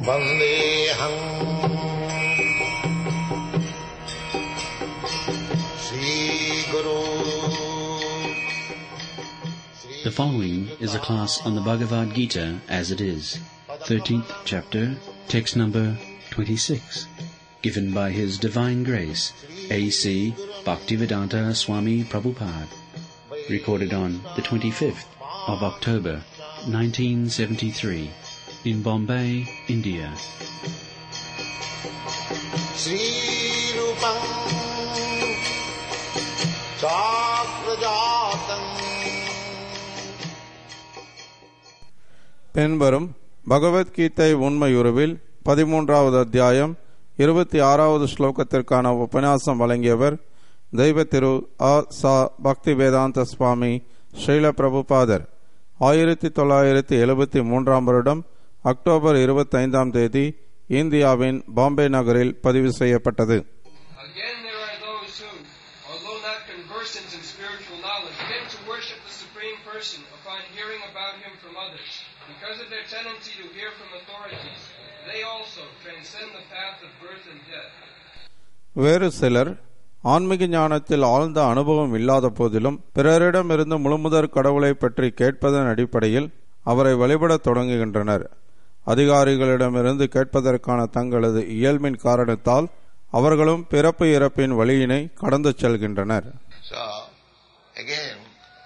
वन्देऽहम् श्रीगुरु The following is a class on the Bhagavad Gita as it is, 13th chapter, text number 26, given by His Divine Grace, A.C. Bhaktivedanta Swami Prabhupada, recorded on the 25th of October, 1973, in Bombay, India. श्रीरूपम् चाप्रजातम् பின்வரும் பகவத்கீதை உண்மையுருவில் பதிமூன்றாவது அத்தியாயம் இருபத்தி ஆறாவது ஸ்லோகத்திற்கான உபன்யாசம் வழங்கியவர் தெய்வ திரு ஆ சா பக்தி வேதாந்த சுவாமி ஸ்ரீல பிரபுபாதர் ஆயிரத்தி தொள்ளாயிரத்தி எழுபத்தி மூன்றாம் வருடம் அக்டோபர் இருபத்தைந்தாம் தேதி இந்தியாவின் பாம்பே நகரில் பதிவு செய்யப்பட்டது Again, there are those who, although not conversant in spiritual knowledge, begin to worship the Supreme Person upon hearing about Him from others. Because of their tendency to hear from authorities, they also transcend the path of birth and death. வேறு சிலர் ஆன்மீக ஞானத்தில் ஆழ்ந்த அனுபவம் இல்லாத போதிலும் பிறரிடமிருந்து முழுமுதற் கடவுளை பற்றி கேட்பதன் அடிப்படையில் அவரை வழிபடத் தொடங்குகின்றனர் அதிகாரிகளிடமிருந்து கேட்பதற்கான தங்களது இயல்பின் காரணத்தால் அவர்களும் பிறப்பு இறப்பின் வழியினை கடந்து செல்கின்றனர் So, again,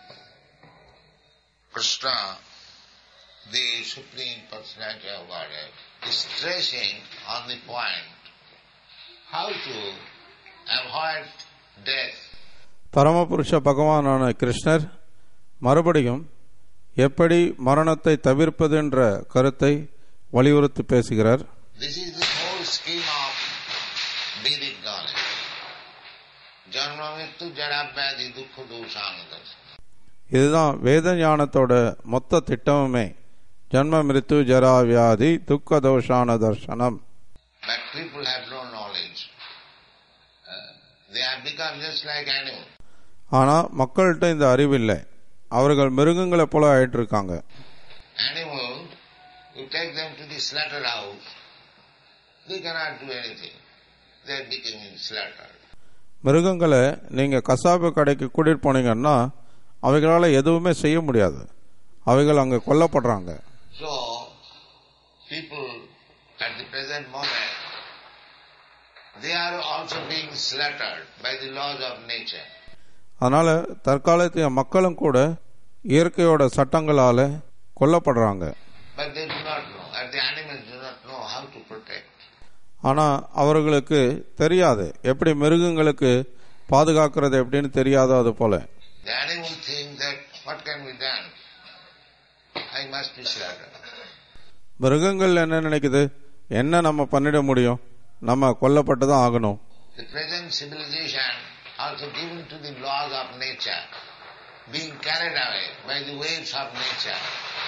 Krishna, the Supreme Personality of Godhead, is stressing on the point how to avoid death. பரமபுருஷ பகவானான கிருஷ்ணர் மறுபடியும் எப்படி மரணத்தை தவிர்ப்பது என்ற கருத்தை வலியுறுத்தி பேசுகிறார் This is the whole scheme of Vedic knowledge. Janma mrityu jara vyadhi dukkha doshanadasa. இதுதான் வேத ஞானத்தோட மொத்த திட்டமுமே ஜன்ம மிருத்து ஜரா வியாதி துக்க தோஷான தர்சனம் But people have no knowledge. Uh, they have become just like animals. ஆனா மக்கள்கிட்ட இந்த அறிவில்லை அவர்கள் மிருகங்களை போல ஆயிட்டு இருக்காங்க Animal, you take them to the slaughterhouse, they cannot do anything. They are becoming slaughtered. மிருகங்களை நீங்க கசாப்பு கடைக்கு கூட்டிட்டு போனீங்கன்னா அவைகளால எதுவுமே செய்ய முடியாது அவைகள் அங்க கொல்லப்படுறாங்க So, people at the present moment, they are also being slaughtered by the laws of nature. அதனால தற்காலத்திய மக்களும் கூட இயற்கையோட சட்டங்களால கொல்லப்படுறாங்க But they do not know, and the animals do not know how to protect. ஆனா அவர்களுக்கு தெரியாது எப்படி மிருகங்களுக்கு பாதுகாக்கிறது எப்படின்னு தெரியாதோ அது போல The animal think that what can be done? I must be slaughtered. மிருகங்கள் என்ன நினைக்குது என்ன நம்ம பண்ணிட முடியும் நம்ம கொல்லப்பட்டு தான் ஆகணும் The present civilization also given to the laws of nature, being carried away by the waves of nature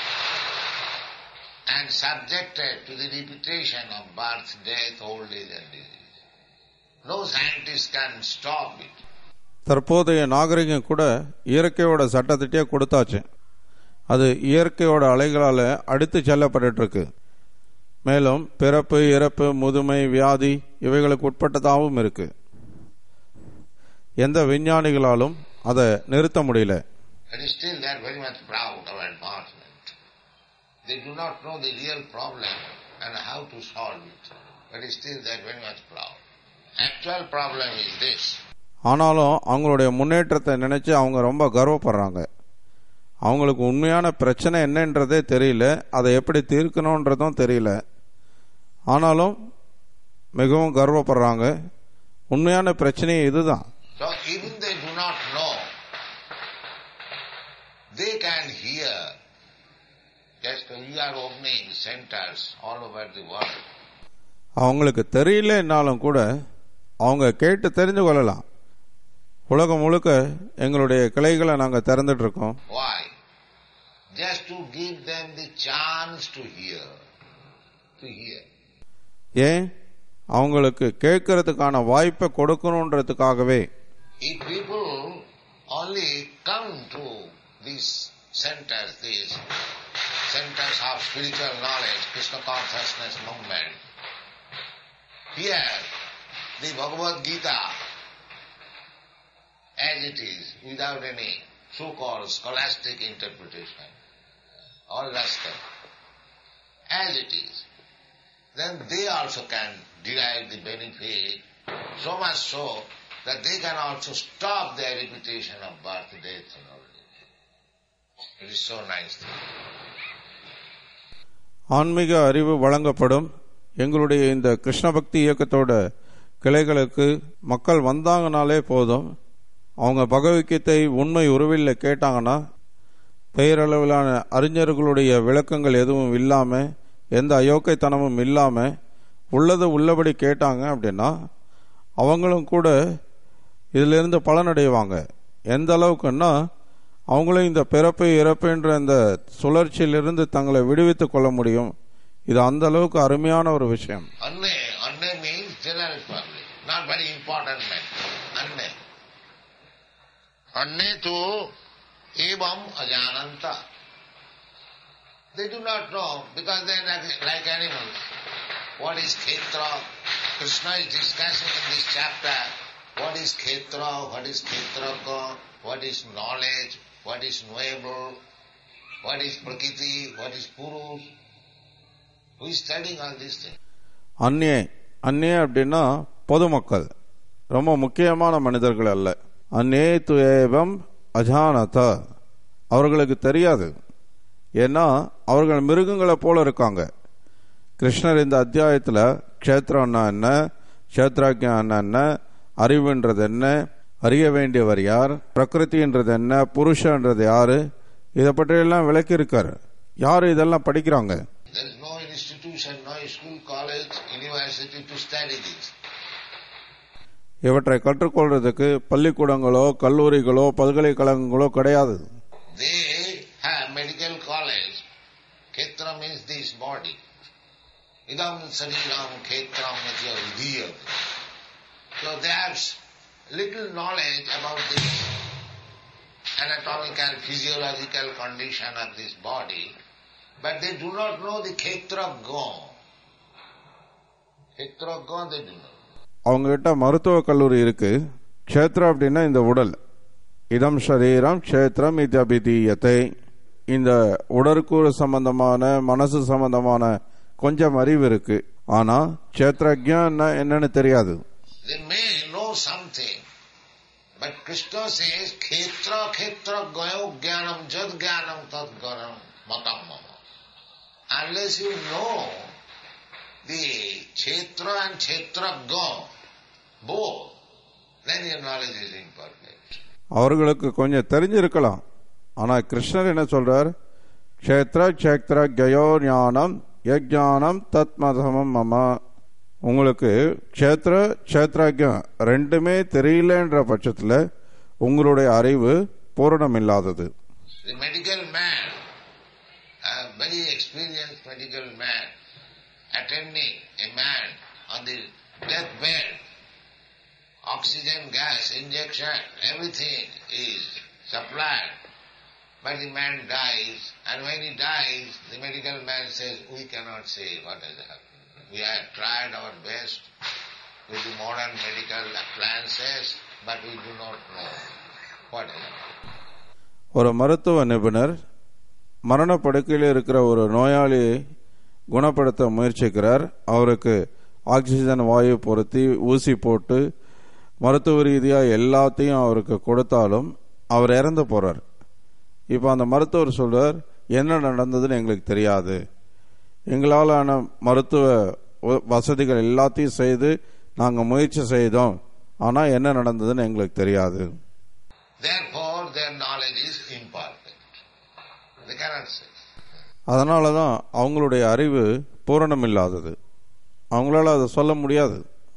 and subjected to the repetition of birth, death, old age and disease. No scientist can stop it. தற்போதைய நாகரிகம் கூட இயற்கையோட சட்டத்திட்டே கொடுத்தாச்சு அது இயற்கையோட அலைகளால அடித்து செல்லப்பட்டு இருக்கு மேலும் பிறப்பு இறப்பு முதுமை வியாதி இவைகளுக்கு உட்பட்டதாகவும் இருக்கு எந்த விஞ்ஞானிகளாலும் அதை நிறுத்த முடியல But still they are very much proud of advancement. They do not know the real problem and how to solve it. But still they are very much proud. Actual problem is this. ஆனாலும் அவங்களுடைய முன்னேற்றத்தை நினைச்சு அவங்க ரொம்ப கர்வப்படுறாங்க அவங்களுக்கு உண்மையான பிரச்சனை என்னன்றதே தெரியல அதை எப்படி தீர்க்கணுன்றதும் தெரியல ஆனாலும் மிகவும் கர்வப்படுறாங்க உண்மையான பிரச்சனையே இதுதான் So even they do not know, they can hear. Just we are opening centers all over the world. அவங்களுக்கு தெரியலன்னாலும் கூட அவங்க கேட்டு தெரிந்து கொள்ளலாம் உலகம் முழுக்க எங்களுடைய கிளைகளை நாங்கள் திறந்துட்டு இருக்கோம் Why? Just to give them the chance to hear. To hear. ஏன் அவங்களுக்கு கேட்கறதுக்கான வாய்ப்பை கொடுக்கணுன்றதுக்காகவே If people only come to these centers, these centers of spiritual knowledge, Krishna consciousness movement. Here, the Bhagavad Gita, as it is, without any so-called scholastic interpretation or rascal, as it is, then they also can derive the benefit, so much so that they can also stop their repetition of birth, death and all this. It is so nice thing. ஆன்மீக அறிவு வழங்கப்படும் எங்களுடைய இந்த கிருஷ்ண பக்தி இயக்கத்தோட கிளைகளுக்கு மக்கள் வந்தாங்கனாலே போதும் அவங்க பகவத்கீதை உண்மை உருவில் கேட்டாங்கன்னா பெயரளவிலான அறிஞர்களுடைய விளக்கங்கள் எதுவும் இல்லாமல் எந்த அயோக்கியத்தனமும் இல்லாமல் உள்ளதை உள்ளபடி கேட்டாங்க அப்படின்னா அவங்களும் கூட இதிலிருந்து பலனடைவாங்க எந்த அளவுக்குன்னா அவங்களும் இந்த பிறப்பு இறப்புன்ற இந்த சுழற்சியிலிருந்து தங்களை விடுவித்துக் கொள்ள முடியும் இது அந்த அளவுக்கு அருமையான ஒரு விஷயம் Anne, Anne means general public, not very important man. Anne. Anne tu evam ajananta. They do not know because they are like- like animals. What is Khetra? Krishna is discussing in this chapter what is Khetra, what is Khetraka, what is knowledge, what is knowable, what is Prakriti, what is Purush. Who is studying all these things? அந்நியே அந்நியே அப்படின்னா பொதுமக்கள் ரொம்ப முக்கியமான மனிதர்கள் அல்ல அந்நே துயேவம் அஜானத அவர்களுக்கு தெரியாது ஏன்னா அவர்கள் மிருகங்களை போல இருக்காங்க கிருஷ்ணர் இந்த அத்தியாயத்தில் க்ஷேத்திரம்னா என்ன க்ஷேத்ராக்கியம் என்ன அறிவுன்றது என்ன அறிய வேண்டியவர் யார் பிரகிருதின்றது என்ன புருஷன்றது யாரு இதை பற்றியெல்லாம் விளக்கியிருக்காரு யார் இதெல்லாம் படிக்கிறாங்க There is no institution, no school, college, university to study this. இவற்றை கற்றுக்கொள்றதுக்கு பள்ளிக்கூடங்களோ கல்லூரிகளோ பல்கலைக்கழகங்களோ கிடையாது They have medical college. Ketra means this body. Idam sariram ketram natya vidhiyat. So they have s- little knowledge about this anatomical, physiological condition of this body, but they do not know the ketra gone. Ketra gone they do not. அவங்க கிட்ட மருத்துவ கல்லூரி இருக்கு க்ஷேத்திரம் அப்படின்னா இந்த உடல் இதம் சரீரம் க்ஷேத்திரம் இதபிதீயத்தை இந்த உடற்கூறு சம்பந்தமான மனசு சம்பந்தமான கொஞ்சம் அறிவு இருக்கு ஆனா க்ஷேத்திரஜ்ஞான்னா என்னன்னு தெரியாது They may know something, but Krishna says, Khetra Khetra Gayo Jnanam Jad Jnanam Tad Garam Matam Mama. Unless you know the Kshetra and Kshetra Ga, both, then your knowledge is imperfect. அவர்களுக்கு கொஞ்சம் தெரிஞ்சிருக்கலாம் ஆனா கிருஷ்ணர் என்ன சொல்றார் க்ஷேத்திர க்ஷேத்திர கயோ ஞானம் யஜானம் தத்மதமம் மம உங்களுக்கு க்ஷேத்திர க்ஷேத்ரஜம் ரெண்டுமே தெரியலன்ற பட்சத்தில் உங்களுடைய அறிவு பூரணம் இல்லாதது The medical man, a very experienced medical man, attending a man on the deathbed, oxygen gas, injection, everything is supplied. But the man dies, and when he dies, the medical man says, we cannot say what has happened. We have tried our best with the modern medical appliances, but we do not know what has happened. ஒரு மருத்துவ நிபுணர் மரணப்படுக்கையில் இருக்கிற ஒரு நோயாளியை குணப்படுத்த முயற்சிக்கிறார் அவருக்கு oxygen வாயு பொருத்தி ஊசி போட்டு மருத்துவ ரீதியாக எல்லாத்தையும் அவருக்கு கொடுத்தாலும் அவர் இறந்து போறார் இப்போ அந்த மருத்துவர் சொல்றார் என்ன நடந்ததுன்னு எங்களுக்கு தெரியாது எங்களாலான மருத்துவ வ- வசதிகள் எல்லாத்தையும் செய்து நாங்கள் முயற்சி செய்தோம் ஆனால் என்ன நடந்ததுன்னு எங்களுக்கு தெரியாது Therefore, their knowledge is imperfect. They cannot say. அதனால தான் அவங்களுடைய அறிவு பூரணம் இல்லாதது அவங்களால அதை சொல்ல முடியாது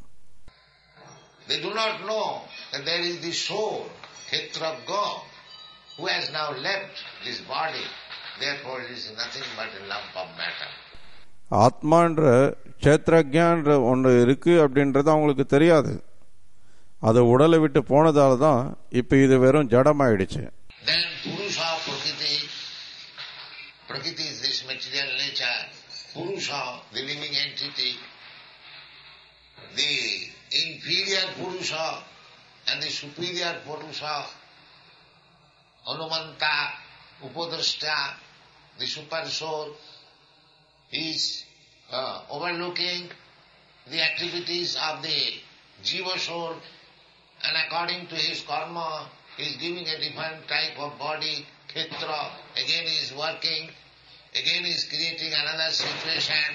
They do not know that there is the soul, Ketra of God, who has now left this body. Therefore, it is nothing but a lump of matter. ஆத்மான்ற க்ஷேத்ரஜான்ற ஒன்று இருக்கு அப்படின்றது அவங்களுக்கு தெரியாது அது உடலை விட்டு போனதால தான் இப்போ இது வெறும் ஜடமாயிடுச்சு Then Purusha Prakriti, Prakriti is this material nature, Purusha, the living entity, the inferior Purusha and the superior Purusha, Hanumanta, Upadrashta, the super soul, is uh, overlooking the activities of the Jiva soul and according to his karma, he is giving a different type of body, khetra, again he is working, again he is creating another situation.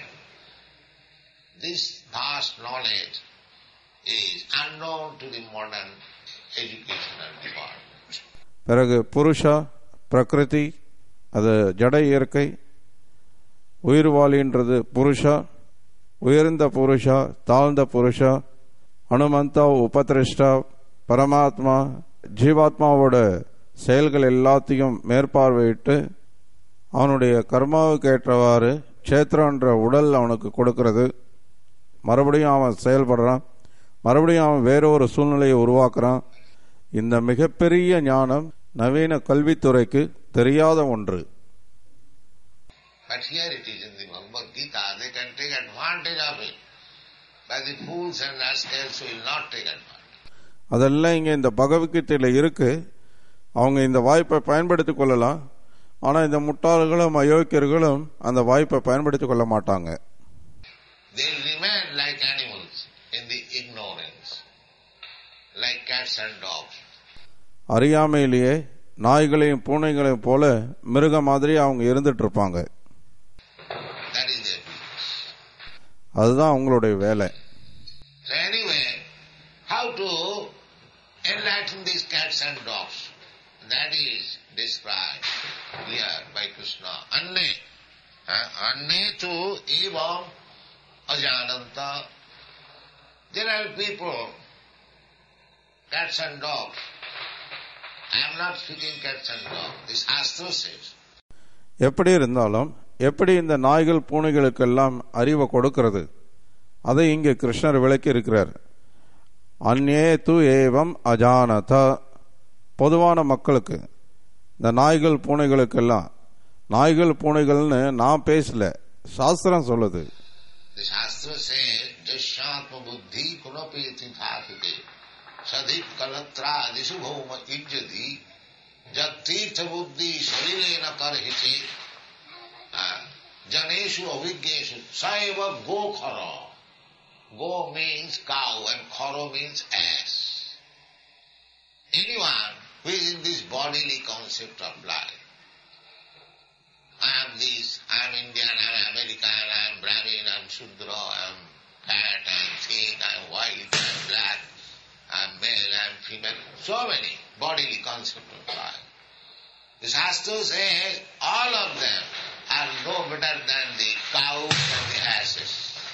This vast knowledge is unknown to the modern educational department. பிறகு புருஷா பிரகிருதி அது ஜட இயற்கை உயிர்வாளின்றது புருஷா உயர்ந்த புருஷா தாழ்ந்த புருஷா அனுமந்தா உபதிருஷ்டா பரமாத்மா ஜீவாத்மாவோட செயல்கள் எல்லாத்தையும் மேற்பார்வையிட்டு அவனுடைய கர்மாவுக்கு ஏற்றவாறு க்ஷேத்திரன்ற உடல் அவனுக்கு கொடுக்கிறது மறுபடியும் அவன் செயல்படுறான் மறுபடியும் அவன் வேற ஒரு சூழ்நிலையை உருவாக்குறான் இந்த மிகப்பெரிய ஞானம் நவீன கல்வித்துறைக்கு தெரியாத ஒன்று But here it is in the Bhagavad Gita, they can take advantage of it. But the fools and rascals will not take advantage. அதெல்லாம் இங்கே இந்த பகவத்கீதையில் இருக்கு அவங்க இந்த வாய்ப்பை பயன்படுத்திக் கொள்ளலாம் ஆனால் இந்த முட்டாள்களும் அயோக்கியர்களும் அந்த வாய்ப்பை பயன்படுத்திக் கொள்ள மாட்டாங்க They remain like animals in the ignorance, like cats and dogs. அறியாமையிலேயே நாய்களையும் பூனைகளையும் போல மிருக மாதிரி அவங்க இருந்துட்டு இருப்பாங்க That is their business. அதுதான் அவங்களுடைய வேலை So anyway, how to enlighten these cats and dogs? That is described here by Krishna. Anne. Uh, Anne tu evam ajananta. There are people, cats and dogs. I am not speaking cats and dogs. The Shastra says. எப்படி இருந்தாலும் எப்படி இந்த நாய்கள் பூனைகளுக்கெல்லாம் அறிவை கொடுக்கிறது அதை இங்கே கிருஷ்ணர் விளக்கி இருக்கிறார் அந்நே து ஏவம் அஜானத பொதுவான மக்களுக்கு இந்த நாய்கள் பூனைகளுக்கெல்லாம் நாய்கள் பூனைகள்னு நான் பேசல சாஸ்திரம் சொல்லுது The Shastra says, Jasyatma buddhi kunapi tithāthite sadhip kalatra disubhoma ijjati jat tirtha buddhi sharirena karhite uh, janeshu avijneshu saiva go khara. Go means cow and kharo means ass. Anyone who is in this bodily concept of life, I am this, I am Indian, I am American, I am Brahmin, I am Shudra, I am fat, I am thin, I am white, I am black, I am male, I am female. So many bodily concepts of life. The Shastra says all of them are no better than the cows and the asses.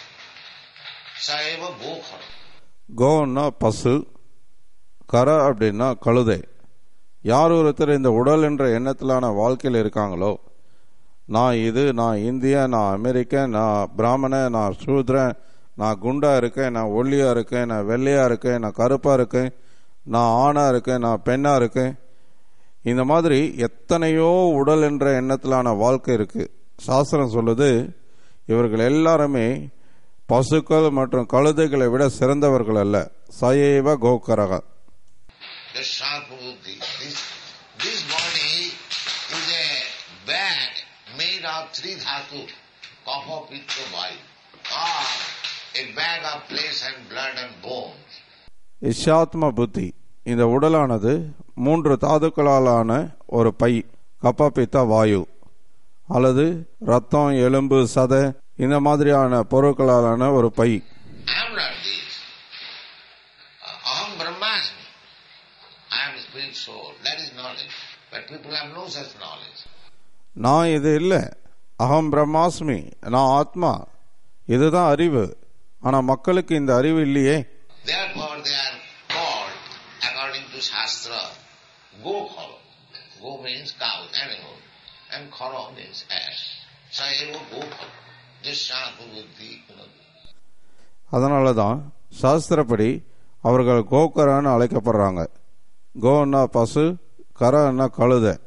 Saiva Gokhara. கோன்னா பசு கர அப்படின்னா கழுதை யார் ஒருத்தர் இந்த உடல் என்ற எண்ணத்திலான வாழ்க்கையில் இருக்காங்களோ நான் இது நான் இந்திய நான் அமெரிக்கன் நான் பிராமணன் நான் சூத்ரன் நான் குண்டா இருக்கேன் நான் ஒல்லியா இருக்கேன் நான் வெள்ளையா இருக்கேன் நான் கருப்பா இருக்கேன் நான் ஆணா இருக்கேன் நான் பெண்ணா இருக்கேன் இந்த மாதிரி எத்தனையோ உடல் என்ற எண்ணத்திலான வாழ்க்கை இருக்கு சாஸ்திரம் சொல்லுது இவர்கள் எல்லாருமே பசுக்கள் மற்றும் கழுதைகளை விட சிறந்தவர்கள் அல்ல சயேவ கோக்கரக the sharp buddhi. This, this body is a bag made of three dhatu, kapha, pitta, vayu, or a bag of flesh and blood and bones. இஷாத்ம புத்தி இந்த உடலானது மூன்று தாதுக்களாலான ஒரு பை கப்பபித்த வாயு அல்லது ரத்தம் எலும்பு சதை இந்த மாதிரியான பொருட்களாலான ஒரு பை I am not this. Uh, Aham Brahmasmi. I am spirit soul. That is knowledge. But people have no such knowledge. நான் இது இல்லை அகம் பிரம்மாஸ்மி நான் ஆத்மா இதுதான் அறிவு ஆனா மக்களுக்கு இந்த அறிவு இல்லையே Therefore they are called, according to Shastra, Go Kharo. Go means cow, animal, and Kharo means ass. Saeva Go Kharo. This Shastra Buddhi. you know. அதனால தான் சாஸ்திரப்படி அவர்கள் கோக்கரான்னு அழைக்கப்படுறாங்க கோன்னா பசு கரன்னா கழுதை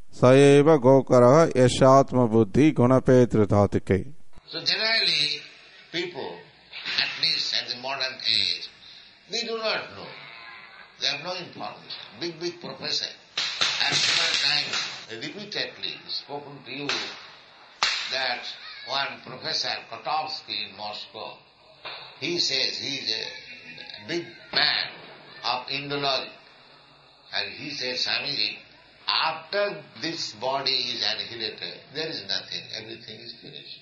சயைவ கோகரக யஷாத்ம புத்தி குணபேத்ருதாதிக்கை So generally, people, at least at the modern age, they do not know. They have no information. Big, big professor has several times repeatedly spoken to you that one professor Kotovsky in Moscow, he says he is a big man of Indology. And he says, Swamiji, after this body is annihilated, there is nothing, everything is finished.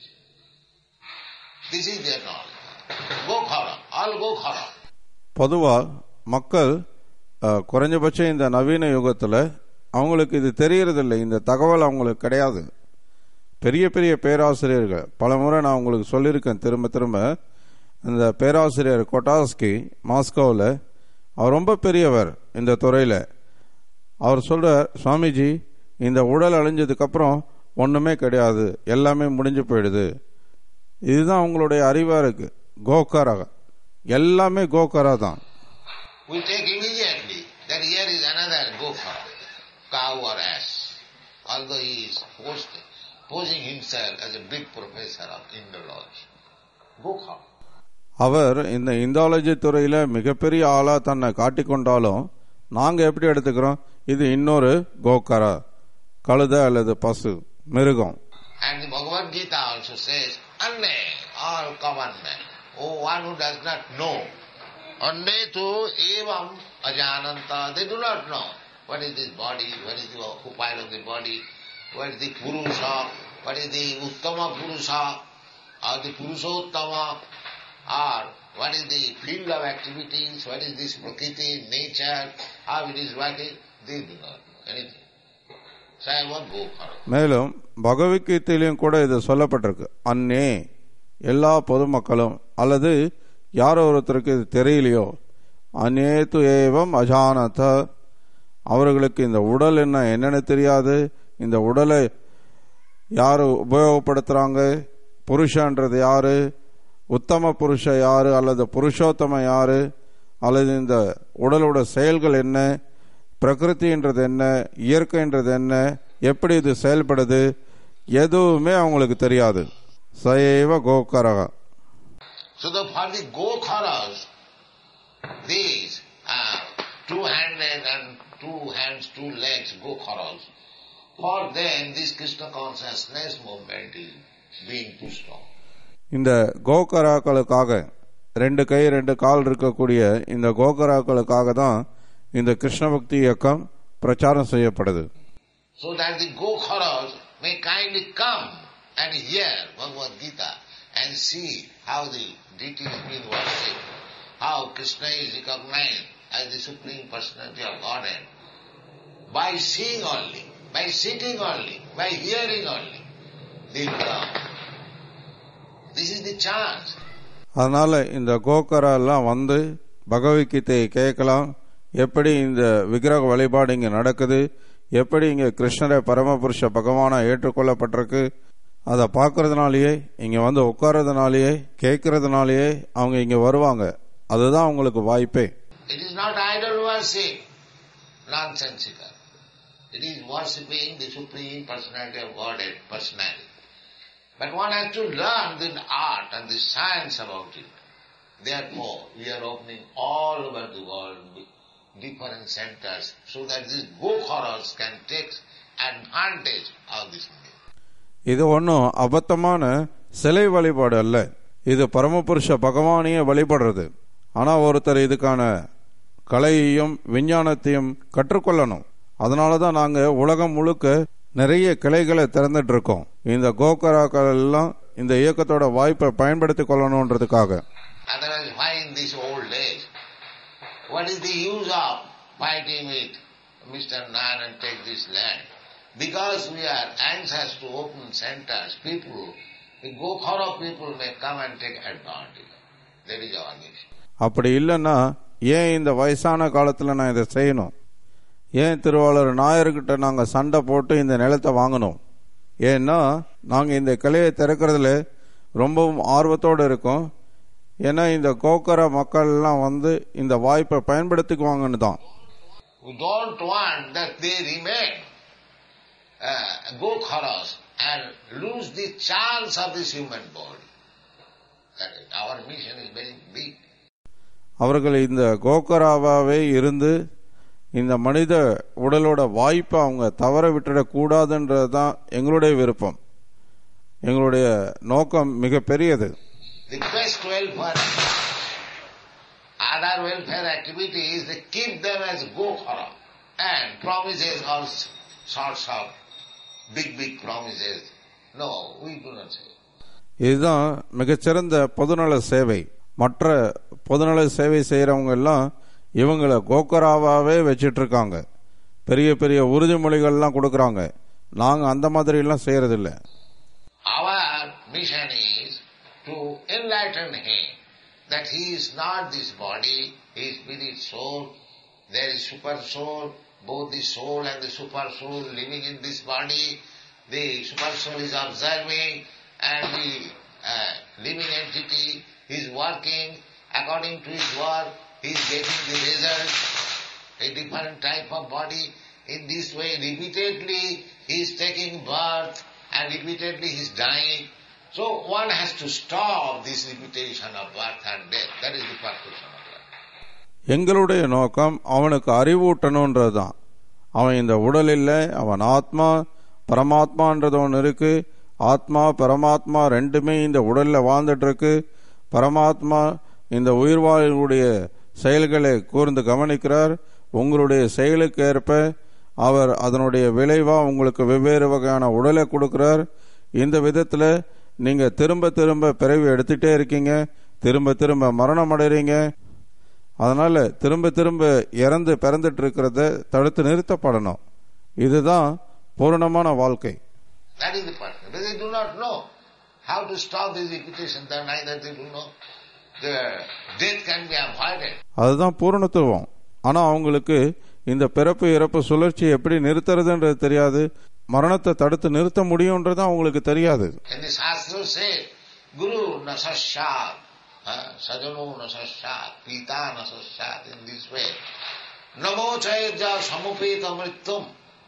This is their knowledge. Go khara, all go khara. பொதுவா மக்கள் அஹ், குறைஞ்சபட்சம் இந்த நவீன யுகத்துல அவங்களுக்கு இது தெரியறதில்லை இந்த தகவல் அவங்களுக்கு கிடையாது பெரிய பெரிய பேராசிரியர்கள் பல முறை நான் உங்களுக்கு சொல்லியிருக்கேன் திரும்ப திரும்ப இந்த பேராசிரியர் கொட்டாஸ்கி மாஸ்கோவில் அவர் ரொம்ப பெரியவர் இந்த துறையில் அவர் சொல்றார் சுவாமிஜி இந்த உடல் அழிஞ்சதுக்கு அப்புறம் ஒண்ணுமே கிடையாது எல்லாமே முடிஞ்சு போயிடுது இதுதான் அவங்களுடைய அறிவா இருக்கு கோகரா எல்லாமே கோகரா தான் We take immediately that here is another gokhara, cow or ass. Although he is posed, posing himself as a big professor of Indology. Gokhara. அவர் இந்த இந்தாலஜி துறையில மிகப்பெரிய ஆளா தன்னை காட்டிக்கொண்டாலும் நாங்க எப்படி எடுத்துக்கிறோம் இது இன்னொரு கோகரா கழுதை அல்லது பசு மிருகம் And the Bhagavad Gita also says, Anne, all common men. Oh, one who does not know. Anne tu evam ajananta. They do not know what is this body, what is the occupier of the body, what is the Purusha, what is the Uttama Purusha, or the Purushottama, or what is the field of activities, what is this Prakriti, nature, how it is working. They do not know anything. So I want go for it. மேலும் பகவத்கீதையிலும் கூட இது சொல்லப்பட்டிருக்கு அன்னே எல்லா பொதுமக்களும் அல்லது யாரோ ஒருத்தருக்கு இது தெரியலையோ அநேத்து ஏவம் அஜானத அவர்களுக்கு இந்த உடல் என்ன என்னன்னு தெரியாது இந்த உடலை யாரு உபயோகப்படுத்துறாங்க புருஷன்றது யாரு உத்தம புருஷ யாரு அல்லது புருஷோத்தம யாரு அல்லது இந்த உடலோட செயல்கள் என்ன பிரகிருதின்றது என்ன இயற்கைன்றது என்ன எப்படி இது செயல்படுது எதுவுமே அவங்களுக்கு தெரியாது சயைவ கோகரக So the, for the Gokharas, these are two-handed and two hands, two legs Gokharas. For them, this Krishna consciousness movement is being too strong. இந்த கோகராக்களுக்காக ரெண்டு கை ரெண்டு கால் இருக்கக்கூடிய இந்த கோகராக்களுக்காக தான் இந்த கிருஷ்ண பக்தி இயக்கம் பிரச்சாரம் செய்யப்படுது So that the Gokharas may kindly come and hear Bhagavad Gita and see how the deity is being worshipped, how Krishna is recognized as the Supreme Personality of Godhead. By seeing only, by sitting only, by hearing only, they will come. This is the chance. அதனால இந்த கோகரா எல்லாம் வந்து பகவத்கீதையை கேட்கலாம் எப்படி இந்த விக்கிரக வழிபாடு இங்க நடக்குது எப்படி இங்க கிருஷ்ணரை பரமபுருஷ பகவானா ஏற்றுக்கொள்ளப்பட்டிருக்கு அதை பார்க்கறதுனாலயே இங்க வந்து உட்கார்றதுனாலயே கேட்கறதுனாலயே அவங்க இங்க வருவாங்க அதுதான் அவங்களுக்கு வாய்ப்பே It is not idol worship, nonsensical. It is worshipping the Supreme Personality of Godhead, personality. But one has to learn the art and the science about it. Therefore, we are opening all over the world different centers so that these Gokharas can take advantage of this. இது ஒன்றும் அபத்தமான சிலை வழிபாடு அல்ல இது பரமபுருஷ பகவானையே வழிபடுறது ஆனா ஒருத்தர் இதுக்கான கலையையும் விஞ்ஞானத்தையும் கற்றுக்கொள்ளணும் அதனால தான் நாங்க உலகம் முழுக்க நிறைய கிளைகளை திறந்துட்டு இருக்கோம் இந்த கோகராக்கள் எல்லாம் இந்த இயக்கத்தோட வாய்ப்பை பயன்படுத்திக் கொள்ளணுன்றதுக்காக Otherwise, why in this old age? What is the use of fighting with Mr. Nan and take this land? Because we are anxious to open centers, people, the Gokhara people may come and take advantage. That is our mission. அப்படி இல்லைன்னா ஏன் இந்த வயசான காலத்துல நான் இதை செய்யணும் ஏன் திருவாளர் நாயர்கிட்ட நாங்க சண்டை போட்டு இந்த நிலத்தை வாங்கணும் ஏன்னா நாங்க இந்த கிளையை திறக்கிறதுல ரொம்பவும் ஆர்வத்தோடு இருக்கோம் ஏன்னா இந்த கோக்கரா மக்கள் எல்லாம் வந்து இந்த வாய்ப்பை பயன்படுத்திக்குவாங்கன்னு தான் We don't want that they remain uh, go chorus and lose the chance of this human body. That is, our mission is very big. அவர்கள் இந்த கோக்கராவாவே இருந்து இந்த மனித உடலோட வாய்ப்பை அவங்க தவற விட்டுடக்கூடாதுன்றது தான் எங்களுடைய விருப்பம் எங்களுடைய நோக்கம் மிக பெரியது The best welfare, other welfare activities, they keep them as go chorus and promises all sorts of big, big promises. No, we do not say. இதுதான் மிகச்சிறந்த பொதுநல சேவை மற்ற பொதுநல சேவை செய்கிறவங்க எல்லாம் இவங்களை கோக்கராவாவே வச்சிட்டு இருக்காங்க பெரிய பெரிய உறுதிமொழிகள்லாம் கொடுக்குறாங்க நாங்கள் அந்த மாதிரி எல்லாம் செய்யறதில்ல Our mission is to enlighten him that he is not this body, he is spirit soul, there is super soul, both the soul and the super soul living in this body, the super soul is observing and the uh, living entity is working according to his work, he is getting the result, a different type of body. In this way, repeatedly he is taking birth and repeatedly he is dying. So one has to stop this repetition of birth and death. That is the purpose of life. எங்களுடைய நோக்கம் அவனுக்கு அறிவூட்டணுன்றது தான் அவன் இந்த உடல் இல்லை அவன் ஆத்மா பரமாத்மான்றது ஒன்று இருக்கு ஆத்மா பரமாத்மா ரெண்டுமே இந்த உடல்ல வாழ்ந்துட்டு இருக்கு பரமாத்மா இந்த உயிர்வாழ்வுடைய செயல்களை கூர்ந்து கவனிக்கிறார் உங்களுடைய செயலுக்கு ஏற்ப அவர் அதனுடைய விளைவா உங்களுக்கு வெவ்வேறு வகையான உடலை கொடுக்கிறார் இந்த விதத்துல நீங்க திரும்ப திரும்ப பிறவி எடுத்துட்டே இருக்கீங்க திரும்ப திரும்ப மரணம் அடைறீங்க அதனால திரும்ப திரும்ப இறந்து பிறந்துட்டு இருக்கிறத தடுத்து நிறுத்தப்படணும் இதுதான் பூரணமான வாழ்க்கை That is the purpose. But they do not know how to stop this repetition. Then neither they do know. The death can be avoided. அதுதான் பூரணத்துவம் ஆனா அவங்களுக்கு இந்த பிறப்பு இறப்பு சுழற்சி எப்படி நிறுத்துறதுன்றது தெரியாது மரணத்தை தடுத்து நிறுத்த முடியும்ன்றது அவங்களுக்கு தெரியாது And the Shastra says, Guru nasashat, sajano nasashat, pita nasashat, in this way. Namo chayja samupeta mrityum.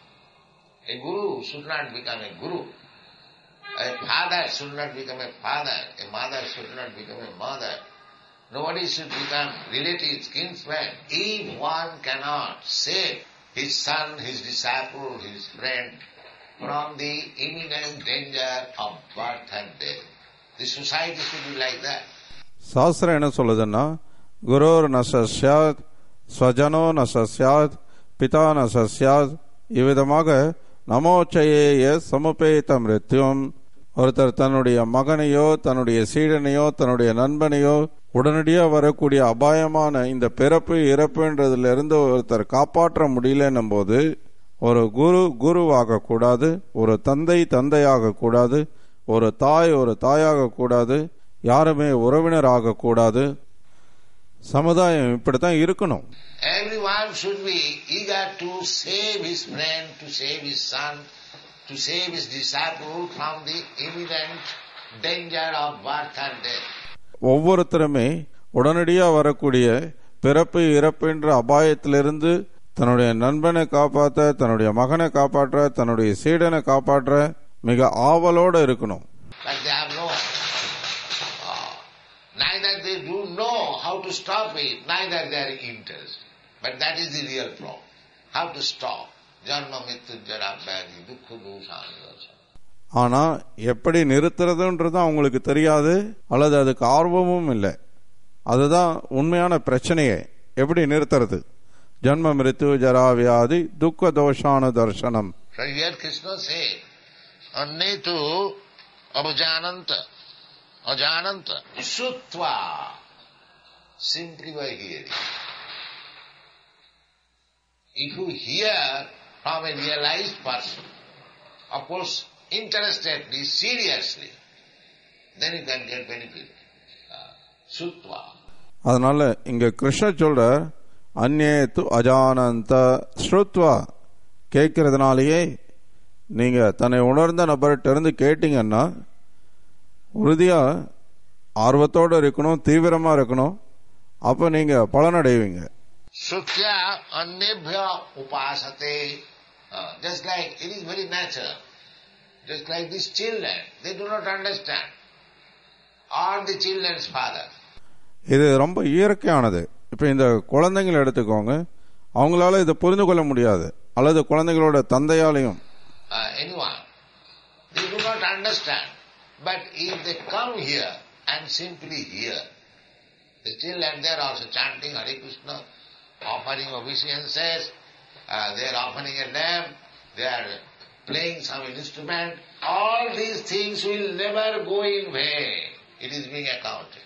A guru should not become a guru. A father should not become a father. A mother should not become a mother. Nobody should become relatives, kinsmen. If one cannot save his son, his disciple, his friend from the imminent danger of birth and death, the society should be like that. சாஸ்திரம் என்ன சொல்லுதுன்னா குரோர் ந சஸ்யாத் ஸ்வஜனோ ந சஸ்யாத் பிதா ந சஸ்யாத் இவ்விதமாக நமோச்சயேய சமுபேத மிருத்யும் ஒருத்தர் தன்னுடைய மகனையோ தன்னுடைய சீடனையோ தன்னுடைய நண்பனையோ உடனடியாக வரக்கூடிய அபாயமான இந்த பிறப்பு இறப்புன்றதுல இருந்து ஒருத்தர் காப்பாற்ற முடியலன்னும் போது ஒரு குரு குருவாக கூடாது ஒரு தந்தை தந்தையாக கூடாது ஒரு தாய் ஒரு தாயாக கூடாது யாருமே உறவினராக கூடாது சமுதாயம் இப்படித்தான் இருக்கணும் Everyone should be eager to save his friend, to save his son, to save his disciple from the imminent danger of birth and death. ஒவ்வொருத்தருமே உடனடியாக வரக்கூடிய பிறப்பு இறப்புன்ற அபாயத்திலிருந்து தன்னுடைய நண்பனை காப்பாற்ற தன்னுடைய மகனை காப்பாற்ற தன்னுடைய சீடனை காப்பாற்ற மிக ஆவலோட இருக்கணும் But they have no, uh, neither they do know how to stop it, neither they are interested. But that is the real problem. How to stop. Janma mittu jara vyadhi dukkha dosha ஆனா எப்படி நிறுத்துறதுன்றது அவங்களுக்கு தெரியாது அல்லது அதுக்கு ஆர்வமும் இல்லை அதுதான் உண்மையான பிரச்சனையே எப்படி நிறுத்துறது ஜன்ம மிருத்து ஜரா வியாதி துக்க தோஷான தர்சனம் So here Krishna said, Anne tu abajananta, ajananta, sutva, simply by hearing. If you hear from a realized person, of course, interestedly, seriously, then you can get benefit. Uh, sutva. அதனால இங்க கிருஷ்ண சொல்ற அந்நேத்து அஜானந்த ஸ்ருத்வா கேட்கறதுனாலேயே நீங்க தன்னை உணர்ந்த நபர்கிட்ட இருந்து கேட்டீங்கன்னா உறுதியா ஆர்வத்தோட இருக்கணும் தீவிரமா இருக்கணும் அப்ப நீங்க பலனடைவீங்க Sukya annebhya upasate Uh, just like it is very natural. Just like these children, they do not understand. Or the children's father. இது ரொம்ப இயற்கையானது இப்போ இந்த குழந்தைங்களை எடுத்துக்கோங்க அவங்களால இதை புரிந்து கொள்ள முடியாது அல்லது குழந்தைகளோட தந்தையாலையும் uh, anyone. They do not understand. But if they come here and simply hear, the children they are also chanting Hare Krishna, offering obeisances, uh, they are offering a lamp, they are playing some instrument. All these things will never go in vain. It is being accounted.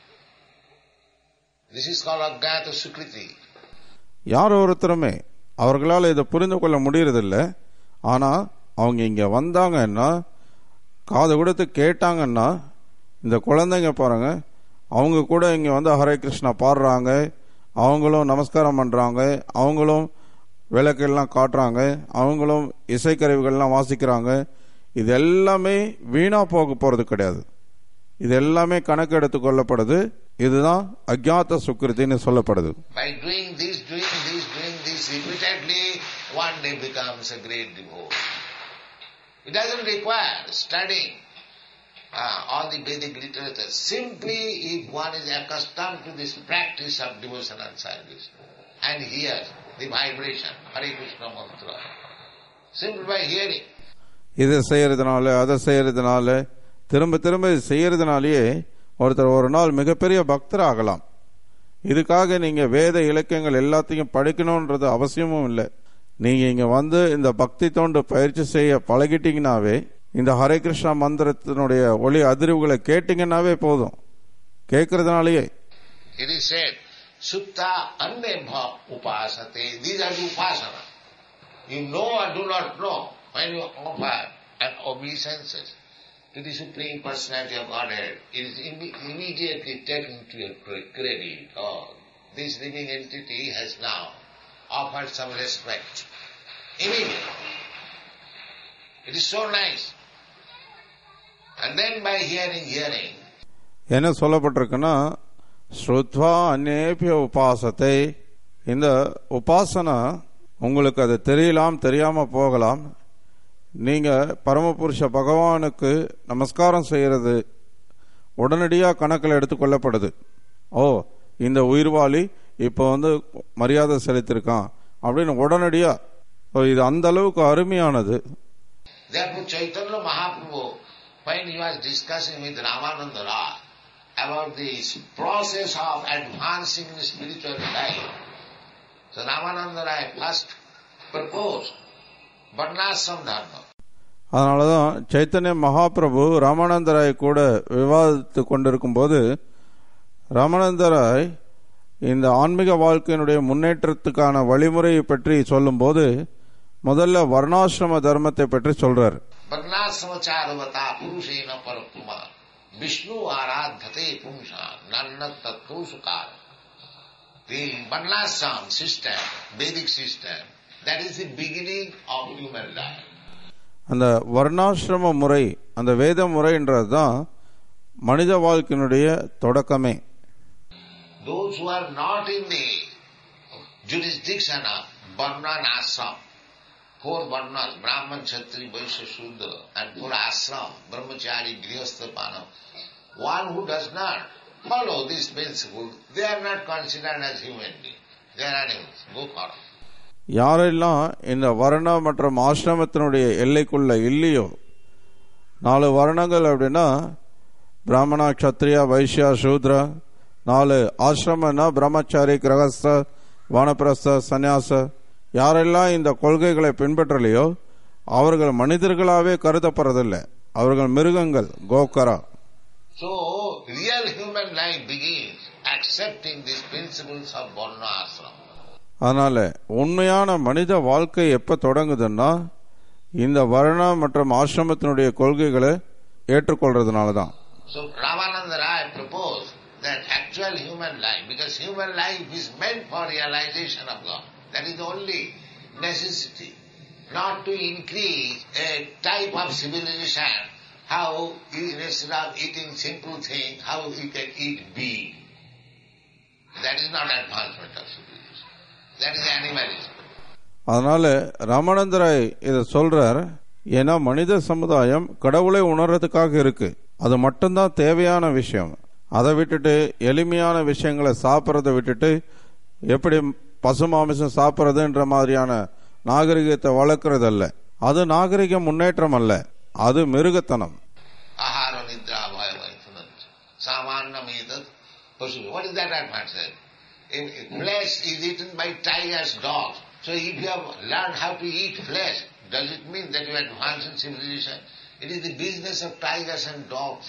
This is called Agyata Sukriti. யார் ஒருத்தருமே அவர்களால் இதை புரிந்து கொள்ள முடியறதில்ல ஆனால் அவங்க இங்கே வந்தாங்கன்னா காது கொடுத்து கேட்டாங்கன்னா இந்த குழந்தைங்க பாருங்க அவங்க கூட இங்கே வந்து ஹரே கிருஷ்ணா பாடுறாங்க அவங்களும் நமஸ்காரம் பண்ணுறாங்க அவங்களும் விளக்கெல்லாம் காட்டுறாங்க அவங்களும் இசைக்கருவிகள்லாம் வாசிக்கிறாங்க இது எல்லாமே வீணாக போக போகிறது கிடையாது இது எல்லாமே கணக்கு எடுத்துக் கொள்ளப்படுது இதுதான் அக்ஞாத்த சுக்கிருத்தின்னு சொல்லப்படுது By doing this, doing this, doing this repeatedly, one day becomes a great devotee. It doesn't require studying uh, all the Vedic literature. Simply if one is accustomed to this practice of devotion and service and hears the vibration, Hare Krishna mantra, simply by hearing. இதை செய்யறதுனால அதை செய்யறதுனால திரும்ப திரும்ப இது செய்யறதுனாலயே ஒருத்தர் ஒரு நாள் மிகப்பெரிய பக்தர் ஆகலாம் இதுக்காக நீங்க வேத இலக்கியங்கள் எல்லாத்தையும் படிக்கணுன்றது அவசியமும் இல்லை நீங்க இங்க வந்து இந்த பக்தி தோண்டு பயிற்சி செய்ய பழகிட்டீங்கன்னாவே இந்த ஹரே கிருஷ்ணா மந்திரத்தினுடைய ஒளி அதிர்வுகளை கேட்டீங்கன்னாவே போதும் கேட்கறதுனாலயே It is said, Sutta Annebha Upasate. These are the Upasana. You know or do not know when you offer an obeisances to the Supreme Personality of Godhead. It is imme- immediately taken to your cre- credit. Oh, this living entity has now offered some respect. Immediately. It is so nice. And then by hearing, hearing, என்ன சொல்லப்பட்டிருக்குன்னா ஸ்ருத்வா அந்நேபிய உபாசத்தை இந்த உபாசனா உங்களுக்கு அது தெரியலாம் தெரியாம போகலாம் நீங்க பரமபுருஷ பகவானுக்கு நமஸ்காரம் செய்யறது உடனடியாக கணக்கில் எடுத்துக்கொள்ளப்படுது ஓ இந்த உயிர்வாளி இப்போ வந்து மரியாதை செலுத்திருக்கான் அப்படின்னு உடனடியா ஓ, இது அந்த அளவுக்கு அருமையானது Therefore Chaitanya Mahaprabhu, when he was discussing with Ramananda Raj about this process of advancing in spiritual life, so Ramananda Rai first proposed Varnashram Dharma. அதனால தான் சைத்தன்ய மகாபிரபு ராமானந்தராய் கூட விவாதித்து கொண்டிருக்கும் போது ராமானந்தராய் இந்த ஆன்மீக வாழ்க்கையினுடைய முன்னேற்றத்துக்கான வழிமுறையை பற்றி சொல்லும்போது முதல்ல வர்ணாசிரம தர்மத்தை பற்றி சொல்றார் Varnashrama charavata purushena parapuma Vishnu aradhate pumsa nannat tattva sukar. The Varnashram system, Vedic system, that is the beginning of human life. அந்த வர்ணாசிரம முறை அந்த வேத முறைன்றது தான் மனித வாழ்க்கையினுடைய தொடக்கமே those who are not in the jurisdiction of Varna and Ashram, four Varnas, Brahman, Kshatri, Vaishya, Shudra, and four Ashram, Brahmachari, Grihastha, Panav, one who does not follow this principle, they are not considered as human beings. They are animals. Go for it. யாரெல்லாம் இந்த வர்ண மற்றும் ஆசிரமத்தினுடைய எல்லைக்குள்ள இல்லையோ நாலு வர்ணங்கள் அப்படின்னா பிராமணா க்ஷத்ரியா வைஷ்யா சூத்ரா நாலு ஆசிரமன்னா பிரம்மச்சாரி கிரகஸ்த வானப்பிரஸ்த சந்நியாச யாரெல்லாம் இந்த கொள்கைகளை பின்பற்றலையோ அவர்கள் மனிதர்களாவே கருதப்படுறதில்லை அவர்கள் மிருகங்கள் கோக்கரா So, real human life begins accepting these principles of Varna Ashram. அதனால உண்மையான மனித வாழ்க்கை எப்ப தொடங்குதுன்னா இந்த வர்ண மற்றும் ஆசிரமத்தினுடைய கொள்கைகளை ஏற்றுக்கொள்றதுனால தான் So Ramananda Rai proposed that actual human life, because human life is meant for realization of God. That is the only necessity. Not to increase a type of civilization, how you- instead of eating simple things, how you can eat beef. That is not advancement of civilization. That is animalism. அதனால ராமானந்தராய் இதை சொல்றார் ஏன்னா மனித சமுதாயம் கடவுளை உணர்றதுக்காக இருக்கு அது மட்டும்தான் தேவையான விஷயம் அதை விட்டுட்டு எளிமையான விஷயங்களை சாப்பிட்றதை விட்டுட்டு எப்படி பசு மாமிசம் சாப்பிட்றதுன்ற மாதிரியான நாகரிகத்தை வளர்க்கறதல்ல அது நாகரிக முன்னேற்றம் அல்ல அது மிருகத்தனம் Ahara nidra bhaya vaifunanti. Samannam etat pasu. What is that advantage? In, in flesh is eaten by tigers, dogs. So if you have learned how to eat flesh, does it mean that you advance in civilization? It is the business of tigers and dogs.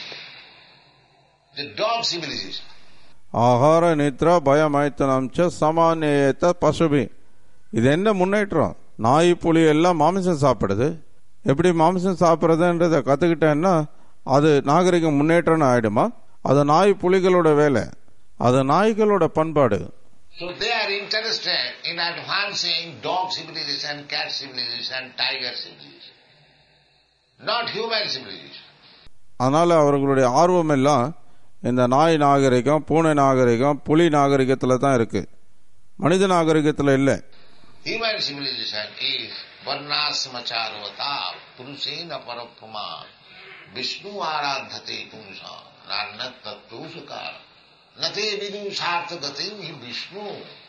The dog civilization. ஆகார நித்ரா பயமைத்தனம் ச சமானேயத்த பசுபி இது என்ன முன்னேற்றம் நாய் புலி எல்லாம் மாமிசம் சாப்பிடுது எப்படி மாமிசம் சாப்பிட்றதுன்றத கற்றுக்கிட்டேன்னா அது நாகரிக முன்னேற்றம் ஆயிடுமா அது நாய் புலிகளோட வேலை அது நாய்களோட பண்பாடு So they are interested in advancing dog civilization, cat civilization, tiger civilization. Not human civilization. அதனால அவர்களுடைய ஆர்வம் எல்லாம் இந்த நாய் நாகரிகம் பூனை நாகரிகம் புலி நாகரிகத்துல தான் இருக்கு மனித நாகரிகத்துல இல்லை Human civilization is varnasmacharvata purusena parapama Vishnu aradhate punsa nannat tattusakar nate vidusartha gatim hi Vishnu.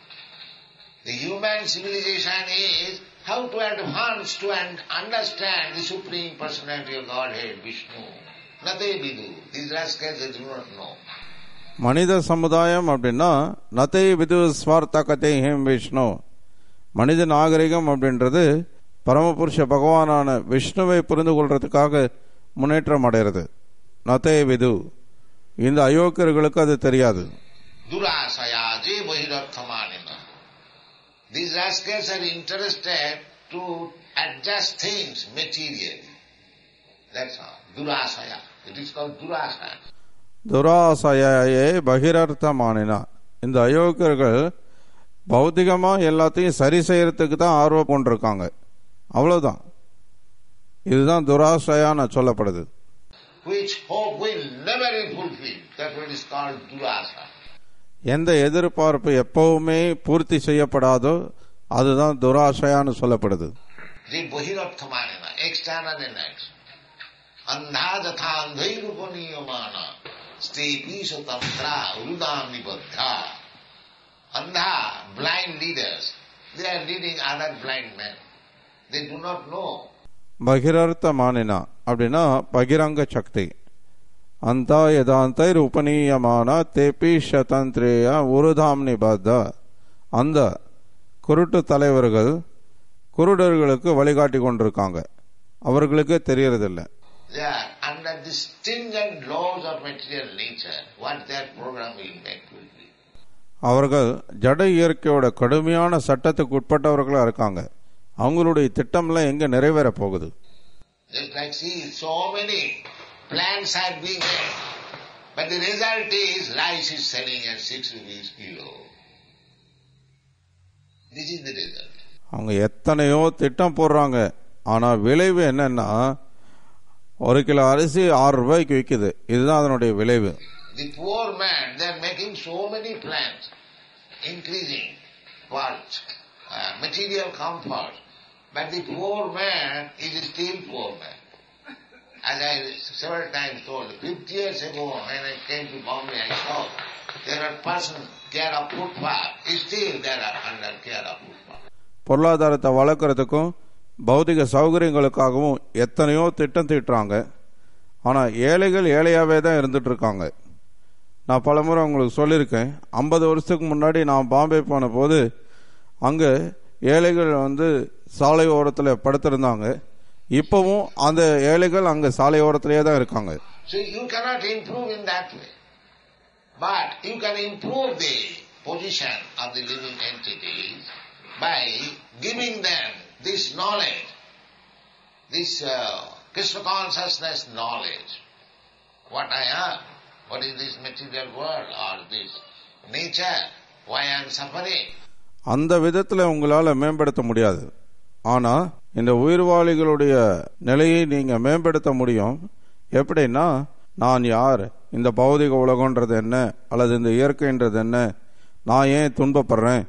The human civilization is how to advance to and understand the Supreme Personality of Godhead, Vishnu. Nate vidu. These rascals they do not know. மனித சமுதாயம் அப்படின்னா நத்தை விது ஸ்வார்த்த கதை ham Vishnu மனித நாகரிகம் அப்படின்றது பரமபுருஷ பகவானான விஷ்ணுவை புரிந்து கொள்றதுக்காக முன்னேற்றம் அடைகிறது நத்தை விது இந்த அயோக்கியர்களுக்கு அது தெரியாது Durasaya je bahirarthamanina. These rascals are interested to adjust things materially. That's all. Durasaya. It is called Durasaya. துராசையே பகிரர்த்தமானினா இந்த அயோக்கியர்கள் பௌத்திகமா எல்லாத்தையும் சரி செய்யறதுக்கு தான் ஆர்வம் கொண்டிருக்காங்க அவ்வளவுதான் இதுதான் துராசையான சொல்லப்படுது Which hope will never be fulfilled. That's what is called Durasa. எந்த எதிர்பார்ப்பு எப்பவுமே பூர்த்தி செய்யப்படாதோ அதுதான் துராசையான்னு சொல்லப்படுது The bahirarthamanina. External and external. Andha jatha andhairupaniямana. Stepi satantra urudami baddha. Andha, blind leaders. They are leading other blind men. They do not know. பகிரர்த்த மானினா அப்படின்னா பகிரங்க சக்தி அந்த யதாந்தை உபநீயமான தேபி சதந்திரேய உருதாம் நிபத்த அந்த குருட்டு தலைவர்கள் குருடர்களுக்கு வழிகாட்டி கொண்டிருக்காங்க அவர்களுக்கு தெரியறதில்லை They are under the stringent laws of material nature. What their program will make will be. அவர்கள் ஜட இயற்கையோட கடுமையான சட்டத்துக்கு உட்பட்டவர்களா இருக்காங்க அவங்களுடைய திட்டம்லாம் எங்க நிறைவேற போகுது Just like see, so many plans are being made. But the result is rice is selling at six rupees kilo. This is the result. அவங்க எத்தனையோ திட்டம் போடுறாங்க ஆனா விளைவு என்னன்னா ஒரு கிலோ அரிசி ஆறு ரூபாய்க்கு விற்குது இதுதான் அதனுடைய விளைவு The poor man, they are making so many plans, increasing wealth, uh, material comfort. But the poor man is still poor man. As I several times told, 50 years ago when I came to Bombay, I saw there are persons care of footpath. Still there are under care of footpath. பொருளாதாரத்தை வளர்க்கறதுக்கும் பௌதிக சௌகரியங்களுக்காகவும் எத்தனையோ திட்டம் தீட்டுறாங்க ஆனா ஏழைகள் ஏழையாவே தான் இருந்துட்டு இருக்காங்க நான் பலமுறை உங்களுக்கு சொல்லியிருக்கேன் ஐம்பது வருஷத்துக்கு முன்னாடி நான் பாம்பே போன போது அங்க ஏழைகள் வந்து சாலை ஓரத்தில் படுத்திருந்தாங்க இப்பவும் அந்த ஏழைகள் அங்க சாலை ஓரத்திலேயே தான் இருக்காங்க So you cannot improve in that way. But you can improve the position of the living entities by giving them this knowledge, this uh, Krishna consciousness knowledge. What I am, what is this material world or this nature, why I am suffering. அந்த விதத்துல உங்களால மேம்படுத்த முடியாது ஆனா இந்த உயிர்வாளிகளுடைய நிலையை நீங்க மேம்படுத்த முடியும் எப்படின்னா நான் யார் இந்த பௌதிக உலகன்றது என்ன அல்லது இந்த இயற்கைன்றது என்ன நான் ஏன் துன்பப்படுறேன்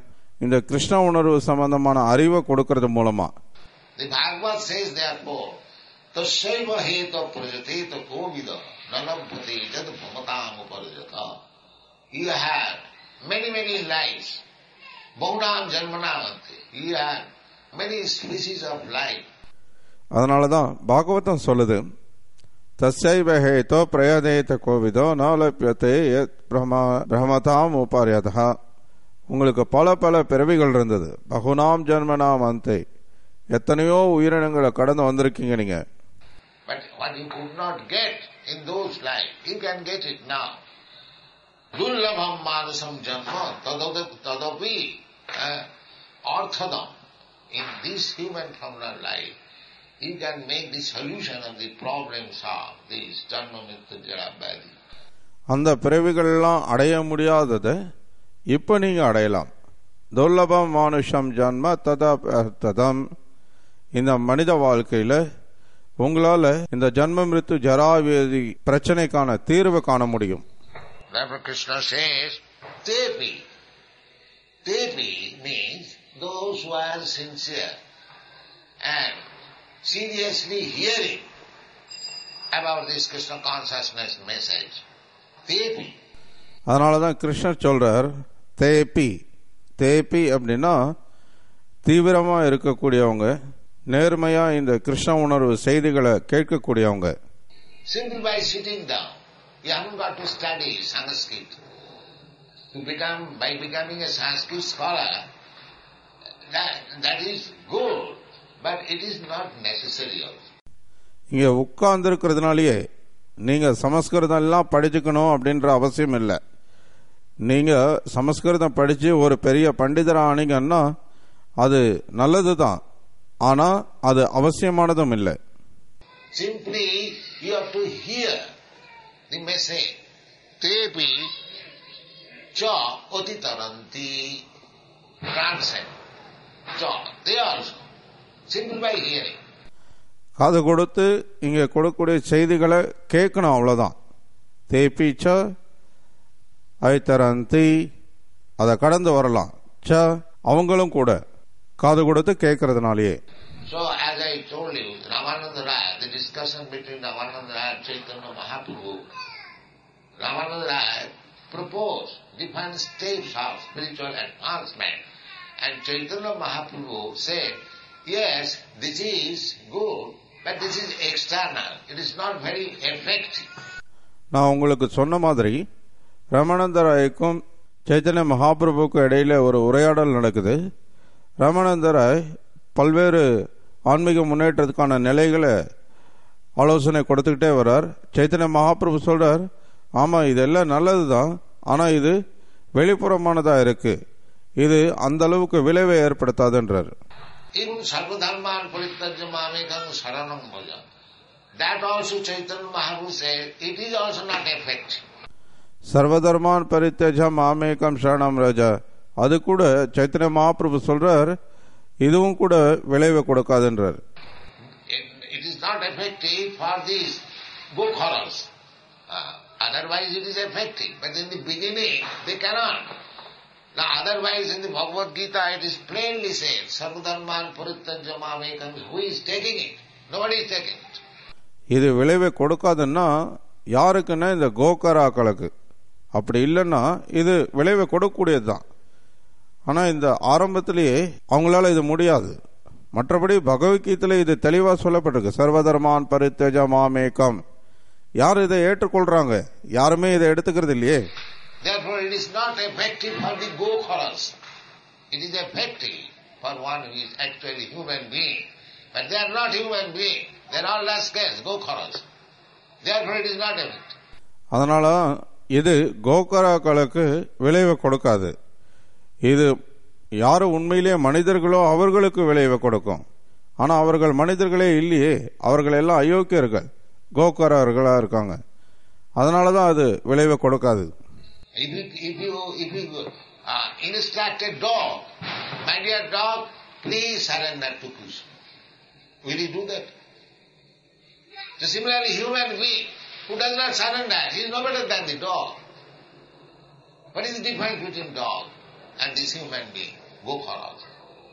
இந்த கிருஷ்ண உணர்வு சம்பந்தமான அறிவை கொடுக்கறது மூலமா The Bhagavad says therefore, Tasyaiva heta prajateta kovida nanabhati jad bhamatam uparjata. You had many, many lives. Bhaunam janmanavanti. You had many species of life. அதனால தான் பாகவதம் சொல்லுது தஸ்யைவ ஹேதோ பிரயதேத கோவிதோ நலப்பியத்தை யத் பிரம பிரமதாம் உபாரியதா உங்களுக்கு பல பல பிறவிகள் இருந்தது பகுனாம் ஜன்மனாம் அந்தை எத்தனையோ உயிரினங்களை கடந்து வந்திருக்கீங்க நீங்க But what you could not get in those lives, you can get it now. Dullabham manasam janma tadapi tadapi uh, orthodam. In this human phenomenal life, you can make the solution of the problems of this janma mrityu jara vyadhi. அந்த பிறவிகள்லாம் அடைய முடியாததை இப்போ நீங்க அடையலாம் துர்லபம் மானுஷம் ஜன்ம ததா ததம் இந்த மனித வாழ்க்கையில உங்களால இந்த ஜன்ம மிருத்து ஜராவியதி பிரச்சனைக்கான தீர்வு காண முடியும் Therefore Krishna says, Tepi. Tepi means those who are sincere and seriously hearing about this Krishna consciousness message. Tepi. அதனால தான் கிருஷ்ணர் சொல்றார் தேப்பி தேப்பி அப்படின்னா தீவிரமா இருக்கக்கூடியவங்க நேர்மையா இந்த கிருஷ்ண உணர்வு செய்திகளை கேட்கக்கூடியவங்க Simply by sitting down. You haven't got to study Sanskrit. To become, by becoming a Sanskrit scholar, that, that is good, but it is not necessary also. இங்க உட்கார்ந்து இருக்கிறதுனாலயே நீங்க சமஸ்கிருதம் எல்லாம் படிச்சுக்கணும் அப்படின்ற அவசியம் இல்லை நீங்க சமஸ்கிருதம் படிச்சு ஒரு பெரிய பண்டிதர் ஆனீங்கன்னா அது நல்லது தான் ஆனா அது அவசியமானதும் இல்லை Simply you have to hear the message. Tepi cha otitaranti transcend. Cha, they also. Simply by hearing. காது கொடுத்து இங்க கொடுக்கக்கூடிய செய்திகளை கேட்கணும் அவ்வளவுதான் தேப்பீச்ச ஐத்தரந்தி அதை கடந்து வரலாம் ச அவங்களும் கூட காது கொடுத்து கேட்கறதுனாலயே So as I told you, Ramananda Raya, the discussion between Ramananda Raya and Chaitanya Mahaprabhu, Ramananda Raya proposed different steps of spiritual advancement. And Chaitanya Mahaprabhu said, yes, this is good, but this is external. It is not very effective. நான் உங்களுக்கு சொன்ன மாதிரி ரமணந்தராய்க்கும் சைத்தன்ய மகாபிரபுக்கும் இடையில ஒரு உரையாடல் நடக்குது ரமணந்தராய் பல்வேறு ஆன்மீக முன்னேற்றத்துக்கான நிலைகளை ஆலோசனை கொடுத்துக்கிட்டே வர்றார் சைத்தன்ய மகாபிரபு சொல்றார் ஆமா இதெல்லாம் நல்லது தான் ஆனா இது வெளிப்புறமானதா இருக்கு இது அந்த அளவுக்கு விளைவை ஏற்படுத்தாதுன்றார் Even Sarvadharman Paritajya Mamekam Saranam Bhaja. That also Chaitanya Mahaprabhu said, it is also not effective. சர்வதர்மான் பரித்தேஜம் ஆமேகம் சரணம் ராஜா அது கூட சைத்தன்ய மகாபிரபு சொல்றார் இதுவும் கூட விளைவை கொடுக்காதுன்றார் It, it is not effective for these go-kharas. Uh, otherwise it is effective. But in the beginning, they cannot. Now otherwise in the Bhagavad Gita it is plainly said, Sarvadharman Paritajya Mamekam, who is taking it? Nobody is taking it. இது விளைவை கொடுக்காதுன்னா யாருக்குன்னா இந்த கோகராக்களுக்கு அப்படி இல்லைன்னா இது விளைவை கொடுக்கக்கூடியது தான் ஆனால் இந்த ஆரம்பத்திலேயே அவங்களால இது முடியாது மற்றபடி பகவத்கீதையில இது தெளிவாக சொல்லப்பட்டிருக்கு சர்வதர்மான் பரித்தேஜ மாமேகம் யார் இதை ஏற்றுக்கொள்றாங்க யாருமே இதை எடுத்துக்கிறது இல்லையே Therefore it is not effective for the go-kharas. It is effective for one who is actually human being. But they are not human being. They are all rascals, go-kharas. Therefore it is not effective. அதனால இது கோகராக்களுக்கு விளைவை கொடுக்காது இது யாரு உண்மையிலேயே மனிதர்களோ அவர்களுக்கு விளைவை கொடுக்கும் ஆனா அவர்கள் மனிதர்களே இல்லையே அவர்கள் எல்லாம் அயோக்கியர்கள் கோகரர்களா இருக்காங்க அதனாலதான் அது விளைவை கொடுக்காது If you, if you, if you uh, instruct a dog, my dear dog, please surrender to Krishna. Will you do that? So similarly, human being who does not surrender, he is no better than the dog. What is the difference between dog and this human being? go for also.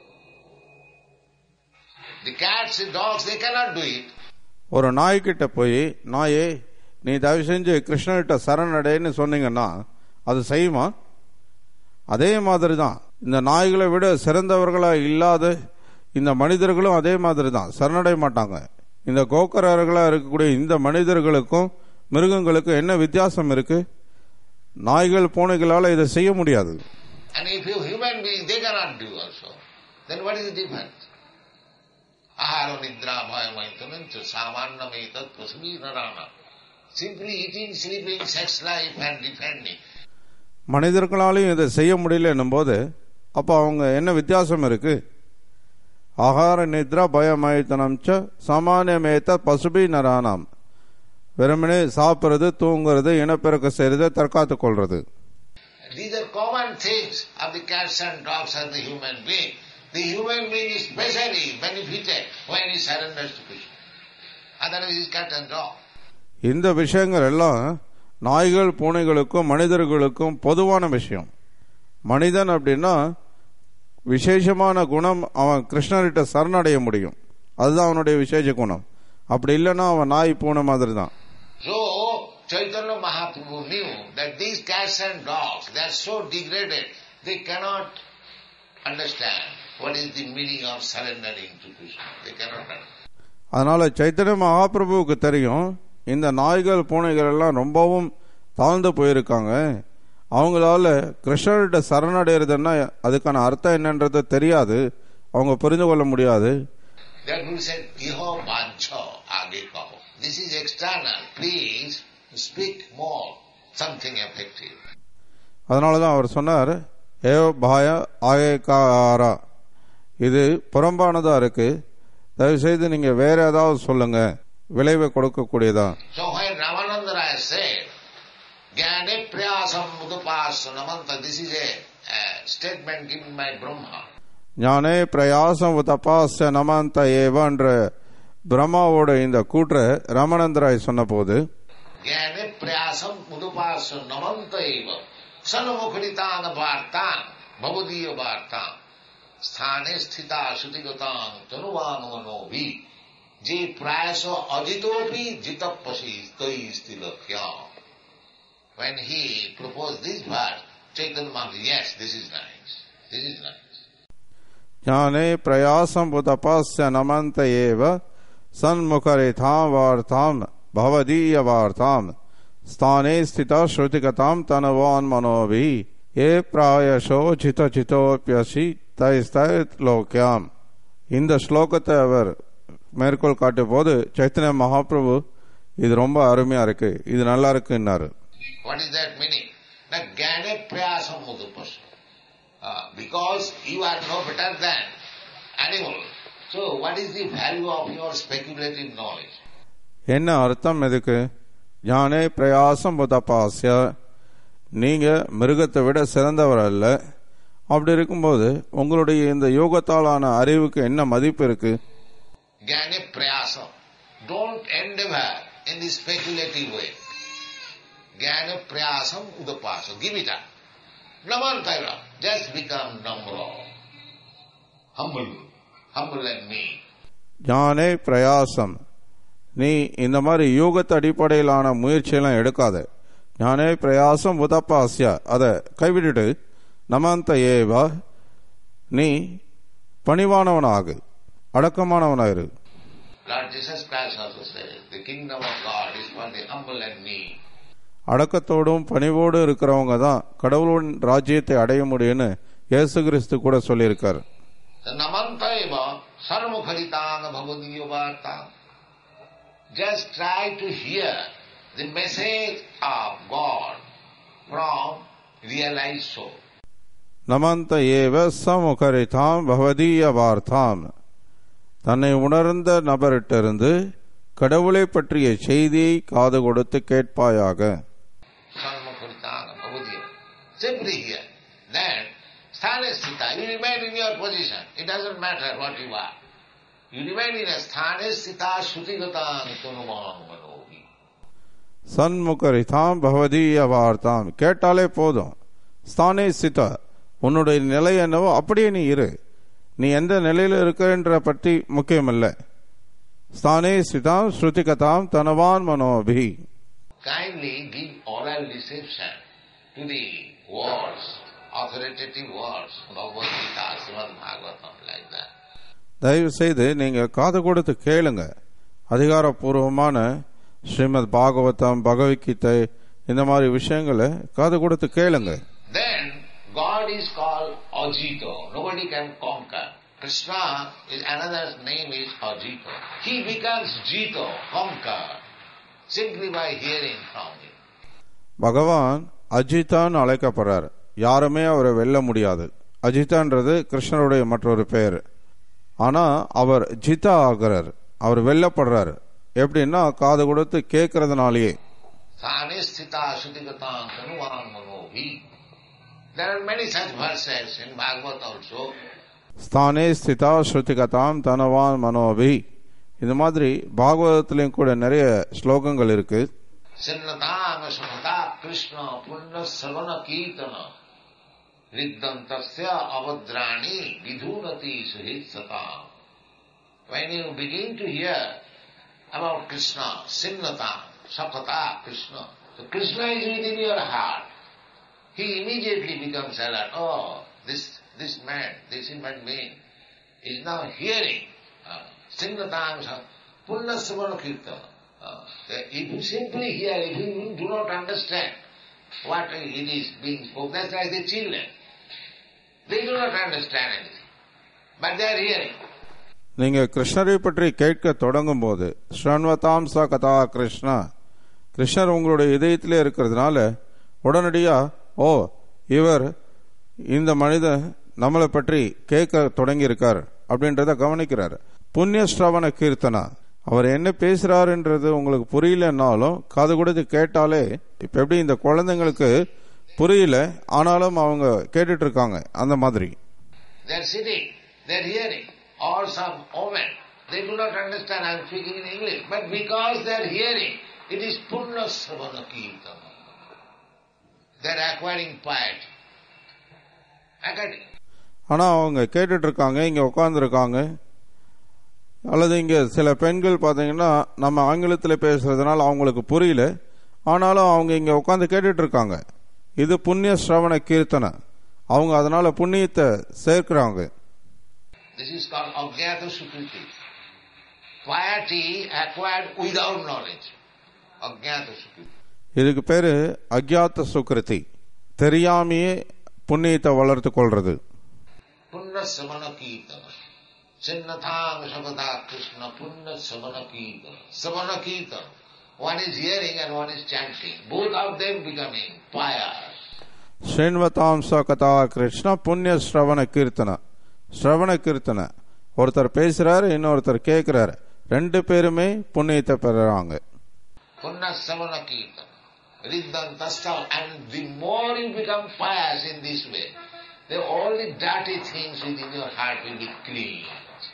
The cats and dogs, they cannot do it. ஒரு நாய்க்கிட்ட போய் நாயே நீ தயவு செஞ்சு கிருஷ்ணர்கிட்ட சரணடைன்னு சொன்னீங்கன்னா அது செய்யுமா அதே மாதிரி தான் இந்த நாய்களை விட சிறந்தவர்களா இல்லாத இந்த மனிதர்களும் அதே மாதிரி தான் சரணடைய மாட்டாங்க இந்த கோக்கரர்களா இருக்கக்கூடிய இந்த மனிதர்களுக்கும் மிருகங்களுக்கும் என்ன வித்தியாசம் இருக்கு நாய்கள் பூனைகளால இதை செய்ய முடியாது And if you human beings, they cannot do also. Then what is the difference? Ahara nidra bhaya maitanancha samanna maitat prasvi narana. Simply eating, sleeping, sex life and defending. மனிதர்களாலையும் இதை செய்ய முடியல என்னும்போது அப்போ அவங்க என்ன வித்தியாசம் இருக்கு ஆகார நித்ரா பயமயத்தனம் ச சாமானியமேத்த பசுபி நரானாம் வெறுமனே சாப்பிட்றது தூங்குறது இனப்பெருக்க செய்யறது தற்காத்து கொள்றது These are common things of the cats and dogs and the human being. The human being is specially benefited when he surrenders to Krishna. Otherwise he is cat and dog. இந்த விஷயங்கள் எல்லாம் நாய்கள் பூனைகளுக்கும் மனிதர்களுக்கும் பொதுவான விஷயம் மனிதன் அப்படின்னா விசேஷமான குணம் அவன் கிருஷ்ணர்கிட்ட சரணடைய முடியும் அதுதான் அவனுடைய விசேஷ குணம் அப்படி இல்லைன்னா அவன் நாய் பூனை மாதிரி தான் So Chaitanya Mahaprabhu knew that these cats and dogs, they are so degraded, they cannot understand what is the meaning of surrendering to Krishna. They cannot understand. அதனால சைத்தன்ய மகாபிரபுவுக்கு தெரியும் இந்த நாய்கள் பூனைகள் எல்லாம் ரொம்பவும் தாழ்ந்து போயிருக்காங்க அவங்களால கிருஷ்ணர்கிட்ட சரணடைறதுன்னா அதுக்கான அர்த்தம் என்னன்றது தெரியாது அவங்க புரிந்து கொள்ள முடியாது That Guru said, Iho bancho age kaho. This is external. Please speak more. Something effective. அதனால தான் அவர் சொன்னார் ஏவ பாய ஆயக்காரா இது புறம்பானதா இருக்கு தயவுசெய்து நீங்க வேற ஏதாவது சொல்லுங்க விளைவை கொடுக்கக்கூடியதா So when Ramananda Raya said, Jnane priyasam udapasanamanta, this is a, a statement given by Brahma. ஞானே பிரயாசம் தபாச நமந்த ஏவன்ற பிரம்மாவோட இந்த கூற்றை ராமானந்தராய் சொன்னபோது Jnane priyasam udapasanamanta eva. Sanamukritan vartan, bhavadiya vartan. স্থানে স্থিতা শ্রুতিগতাং তনুবানুমনোভি যে প্রায়শ অজিতোপি জিতপসি তৈ স্থিলক্ষ্য When he proposed this verse, Chaitanya Mahaprabhu, yes, this is nice. This is nice. ஞானே பிரயாசம் தபாச நமந்த ஏவ சன்முகரிதாம் வார்த்தாம் பவதீய வார்த்தாம் ஸ்தானே ஸ்திதா ஸ்ருதிகதாம் தனவான் மனோபி ஏ பிராயசோ சித சிதோப்பியசி தைஸ்தைத் லோக்கியாம் இந்த ஸ்லோகத்தை அவர் மேற்கோள் காட்டும் போது சைத்தன்ய மகாபிரபு இது ரொம்ப அருமையா இருக்கு இது நல்லா இருக்குன்னாரு What is that meaning? That jnane prayasam mudupasa. Uh, because you are no better than animal. So what is the value of your speculative knowledge? என்ன அர்த்தம் இதுக்கு ஞானே பிரயாசம் புதபாசிய நீங்க மிருகத்தை விட சிறந்தவர் அல்ல அப்படி இருக்கும்போது உங்களுடைய இந்த யோகத்தாலான அறிவுக்கு என்ன மதிப்பு இருக்கு Jnane prayasam. Don't endeavor in the speculative way. Jnane prayasam udapasa. Give it up. Namantayra. Just become number. Humble. Humble like me. ஞானே பிரயாசம் நீ இந்த மாதிரி யோகத்து அடிப்படையிலான முயற்சியெல்லாம் எடுக்காத ஞானே பிரயாசம் உதப்பாசிய அதை கைவிட்டுட்டு நமந்த ஏவா நீ பணிவானவனாகு அடக்கமானவனாயிரு Lord Jesus Christ also says, the kingdom of God is for the humble and meek. அடக்கத்தோடும் பணிவோடும் இருக்கிறவங்க தான் கடவுளின் ராஜ்யத்தை அடைய முடியும்னு இயேசு கிறிஸ்து கூட சொல்லியிருக்கார் The namantaiva sarmukharitang bhavadiyo varta. Just try to hear the message of God from realized soul. நமந்த ஏவ சமுகரிதாம் பவதீய வார்த்தாம் தன்னை உணர்ந்த நபரிட்டிருந்து கடவுளை பற்றிய செய்தியை காது கொடுத்து கேட்பாயாக Sarmukharitang bhavadiyo. Simply hear. Then, sthane sthita, you remain in your position. It doesn't matter what you are. You remain in a sthane sthita shrutigatan tunumam manovi. சன்முகரிதாம் பவதீய வார்த்தாம் கேட்டாலே போதும் ஸ்தானே சித உன்னுடைய நிலை என்னவோ அப்படியே நீ இரு நீ எந்த நிலையில இருக்கன்ற பற்றி முக்கியமல்ல ஸ்தானே ஸ்திதாம் ஸ்ருதி கதாம் தனவான் மனோபி Kindly give oral reception to the words, authoritative words, Bhagavad Gita, Srimad Bhagavatam, like that. தயவு செய்து நீங்க காது கொடுத்து கேளுங்க அதிகாரப்பூர்வமான ஸ்ரீமத் பாகவதம் பகவத்கீதை இந்த மாதிரி விஷயங்களை காது கொடுத்து கேளுங்க Then God is called Ajito. Nobody can conquer. Krishna is another name is Ajito. He becomes Jito, conquer, simply by hearing from him. பகவான் அஜிதான்னு அழைக்கப்படுறார் யாருமே அவரை வெல்ல முடியாது அஜிதான்றது கிருஷ்ணருடைய மற்றொரு பெயர் ஆனா அவர் ஜிதா ஆகிறார் அவர் வெல்லப்படுறாரு எப்படின்னா காது கொடுத்து கேட்கறதுனாலயே Thane sthita sutigatam tanuvam manohi. There are many such verses in Bhagavad also. ஸ்தானே ஸ்திதா ஸ்ருதிகதாம் தனவான் மனோபி இந்த மாதிரி பாகவதத்திலையும் கூட நிறைய ஸ்லோகங்கள் இருக்கு Sinnatang samata Krishna punna savana kirtana. Riddhantasya avadrani vidhunati suhit satam. When you begin to hear about Krishna, Sinnata, Sakata, Krishna, so Krishna is within your heart. He immediately becomes alert. Oh, this this man, this human being is now hearing. Uh, Sinnatang Punna Savana Kirtana. Uh, if you simply hear, if you do not understand what it is being spoken, that's like the children. They do not understand anything. But they are hearing. நீங்க கிருஷ்ணரை பற்றி கேட்க தொடங்கும் போது ஸ்ரண்வதாம் ச கதா கிருஷ்ணா கிருஷ்ணர் உங்களுடைய இதயத்திலே இருக்கிறதுனால உடனடியா ஓ இவர் இந்த மனிதன் நம்மளை பற்றி கேட்க தொடங்கி இருக்கார் அப்படின்றத கவனிக்கிறார் புண்ணிய ஸ்ரவண கீர்த்தனா அவர் என்ன பேசுறாருன்றது உங்களுக்கு புரியலன்னாலும் காது கொடுத்து கேட்டாலே இப்ப எப்படி இந்த குழந்தைங்களுக்கு புரியல ஆனாலும் அவங்க கேட்டுட்டு இருக்காங்க அந்த மாதிரி They are sitting, they are hearing. Or some woman, they do not understand I am speaking in English. But because they are hearing, it is Punna Savana Kirtana. They are acquiring piety. Acquiring. ஆனா அவங்க கேட்டுட்டு இருக்காங்க இங்க உட்காந்துருக்காங்க அல்லது இங்க சில பெண்கள் பாத்தீங்கன்னா நம்ம ஆங்கிலத்துல பேசுறதுனால அவங்களுக்கு புரியல ஆனாலும் அவங்க இங்க உட்காந்து கேட்டுட்டு இருக்காங்க இது புண்ணிய ஸ்ரவண கீர்த்தனை அவங்க அதனால புண்ணியத்தை சேர்க்கிறாங்க This is called Ajnata Sukriti. Piety acquired without knowledge. Ajnata Sukriti. இதுக்கு பேரு அக்யாத்த சுக்கிருதி தெரியாமையே புண்ணியத்தை வளர்த்து கொள்றது Punna Savana Kirtana. Sinnathang Savata Krishna Punna Savana Kirtana. Savana Kirtana. One is hearing and one is chanting. Both of them becoming pious. ஸ்ரீன்வதாம் ச கதா கிருஷ்ணா புண்ணிய ஸ்ரவண கீர்த்தனை ஸ்ரவண கீர்த்தனை ஒருத்தர் பேசுறாரு இன்னொருத்தர் கேட்கிறாரு ரெண்டு பேருமே புண்ணியத்தை பெறுறாங்க Punna Savana Kirtana. Riddhantasya. And the more you become pious in this way, the all the dirty things within your heart will be clean.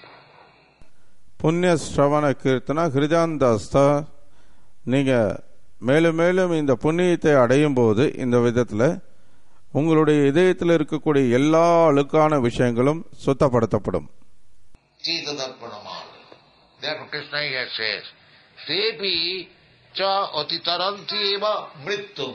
புண்ணிய ஸ்ரவண கீர்த்தனா ஹிருதாந்தஸ்த நீங்க மேலும் மேலும் இந்த புண்ணியத்தை அடையும் போது இந்த விதத்துல உங்களுடைய இதயத்தில் இருக்கக்கூடிய எல்லா அழுக்கான விஷயங்களும் சுத்தப்படுத்தப்படும் Chitadarpanamala. Therefore Krishna here says, Tepi cha atitaranti eva mrityum.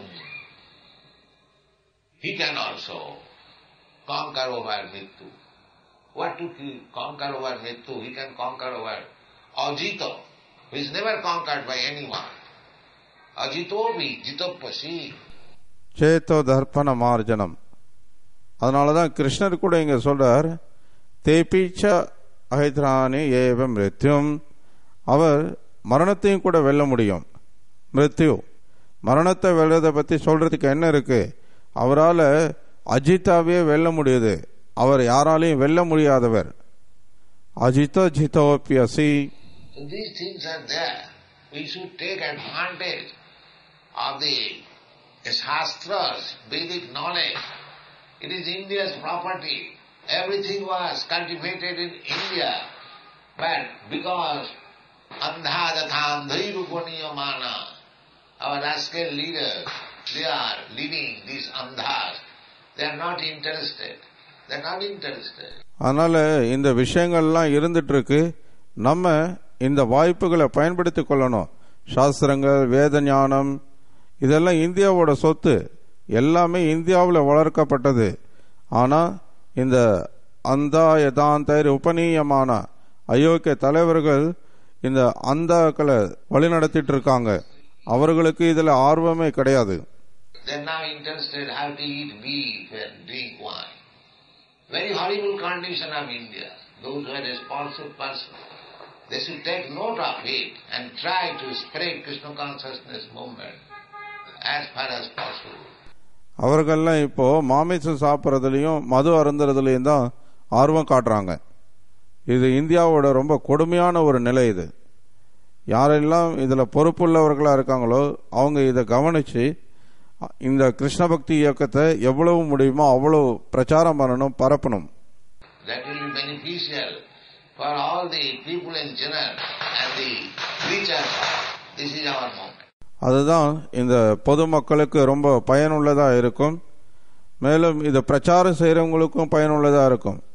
He can also conquer over mrityu. What to ki- conquer over mrityu? He can conquer over ajito, who is never conquered by anyone. Ajitovi jitopasi. சேத்தோ தர்ப்பண மார்ஜனம் அதனாலதான் கிருஷ்ணர் கூட இங்க சொல்றார் தேபீச்ச அஹைத்ராணி ஏவ மிருத்யும் அவர் மரணத்தையும் கூட வெல்ல முடியும் மிருத்யு மரணத்தை வெல்றதை பத்தி சொல்றதுக்கு என்ன இருக்கு அவரால் அஜிதாவே வெல்ல முடியுது அவர் யாராலையும் வெல்ல முடியாதவர் அஜிதோ ஜிதோப்பியசி So these things are there. We should take advantage of the Shastras, Vedic knowledge. It is India's property. Everything was cultivated in India. But because Andhadatham Mana, our rascal leaders, they are leading these Andhas They are not interested. They are not interested. அதனால இந்த விஷயங்கள்லாம் இருந்துட்டு இருக்கு நம்ம இந்த வாய்ப்புகளை பயன்படுத்தி கொள்ளணும் சாஸ்திரங்கள் வேத ஞானம் இதெல்லாம் இந்தியாவோட சொத்து எல்லாமே இந்தியாவில் வளர்க்கப்பட்டது ஆனால் இந்த அந்தா யதாந்தர் உபநீயமான அயோக்கிய தலைவர்கள் இந்த அந்தாக்களை வழிநடத்திட்டு இருக்காங்க அவர்களுக்கு இதில் ஆர்வமே கிடையாது They are now interested how to eat beef and drink wine. Very horrible condition of India. Those who are responsible persons, they should take note of it and try to spread Krishna consciousness movement as far as possible. அவர்கள்லாம் இப்போ மாமிசம் சாப்பிட்றதுலையும் மது அருந்துறதுலையும் தான் ஆர்வம் காட்டுறாங்க இது இந்தியாவோட ரொம்ப கொடுமையான ஒரு நிலை இது யாரெல்லாம் இதில் பொறுப்புள்ளவர்களாக இருக்காங்களோ அவங்க இதை கவனித்து இந்த கிருஷ்ண பக்தி இயக்கத்தை எவ்வளவு முடியுமோ அவ்வளவு பிரச்சாரம் பண்ணணும் பரப்பணும் That will be beneficial for all the people in general and the preachers. This is our movement. அதுதான் இந்த பொதுமக்களுக்கு ரொம்ப பயனுள்ளதாக இருக்கும் மேலும் இதை பிரச்சாரம் செய்கிறவங்களுக்கும் பயனுள்ளதாக இருக்கும்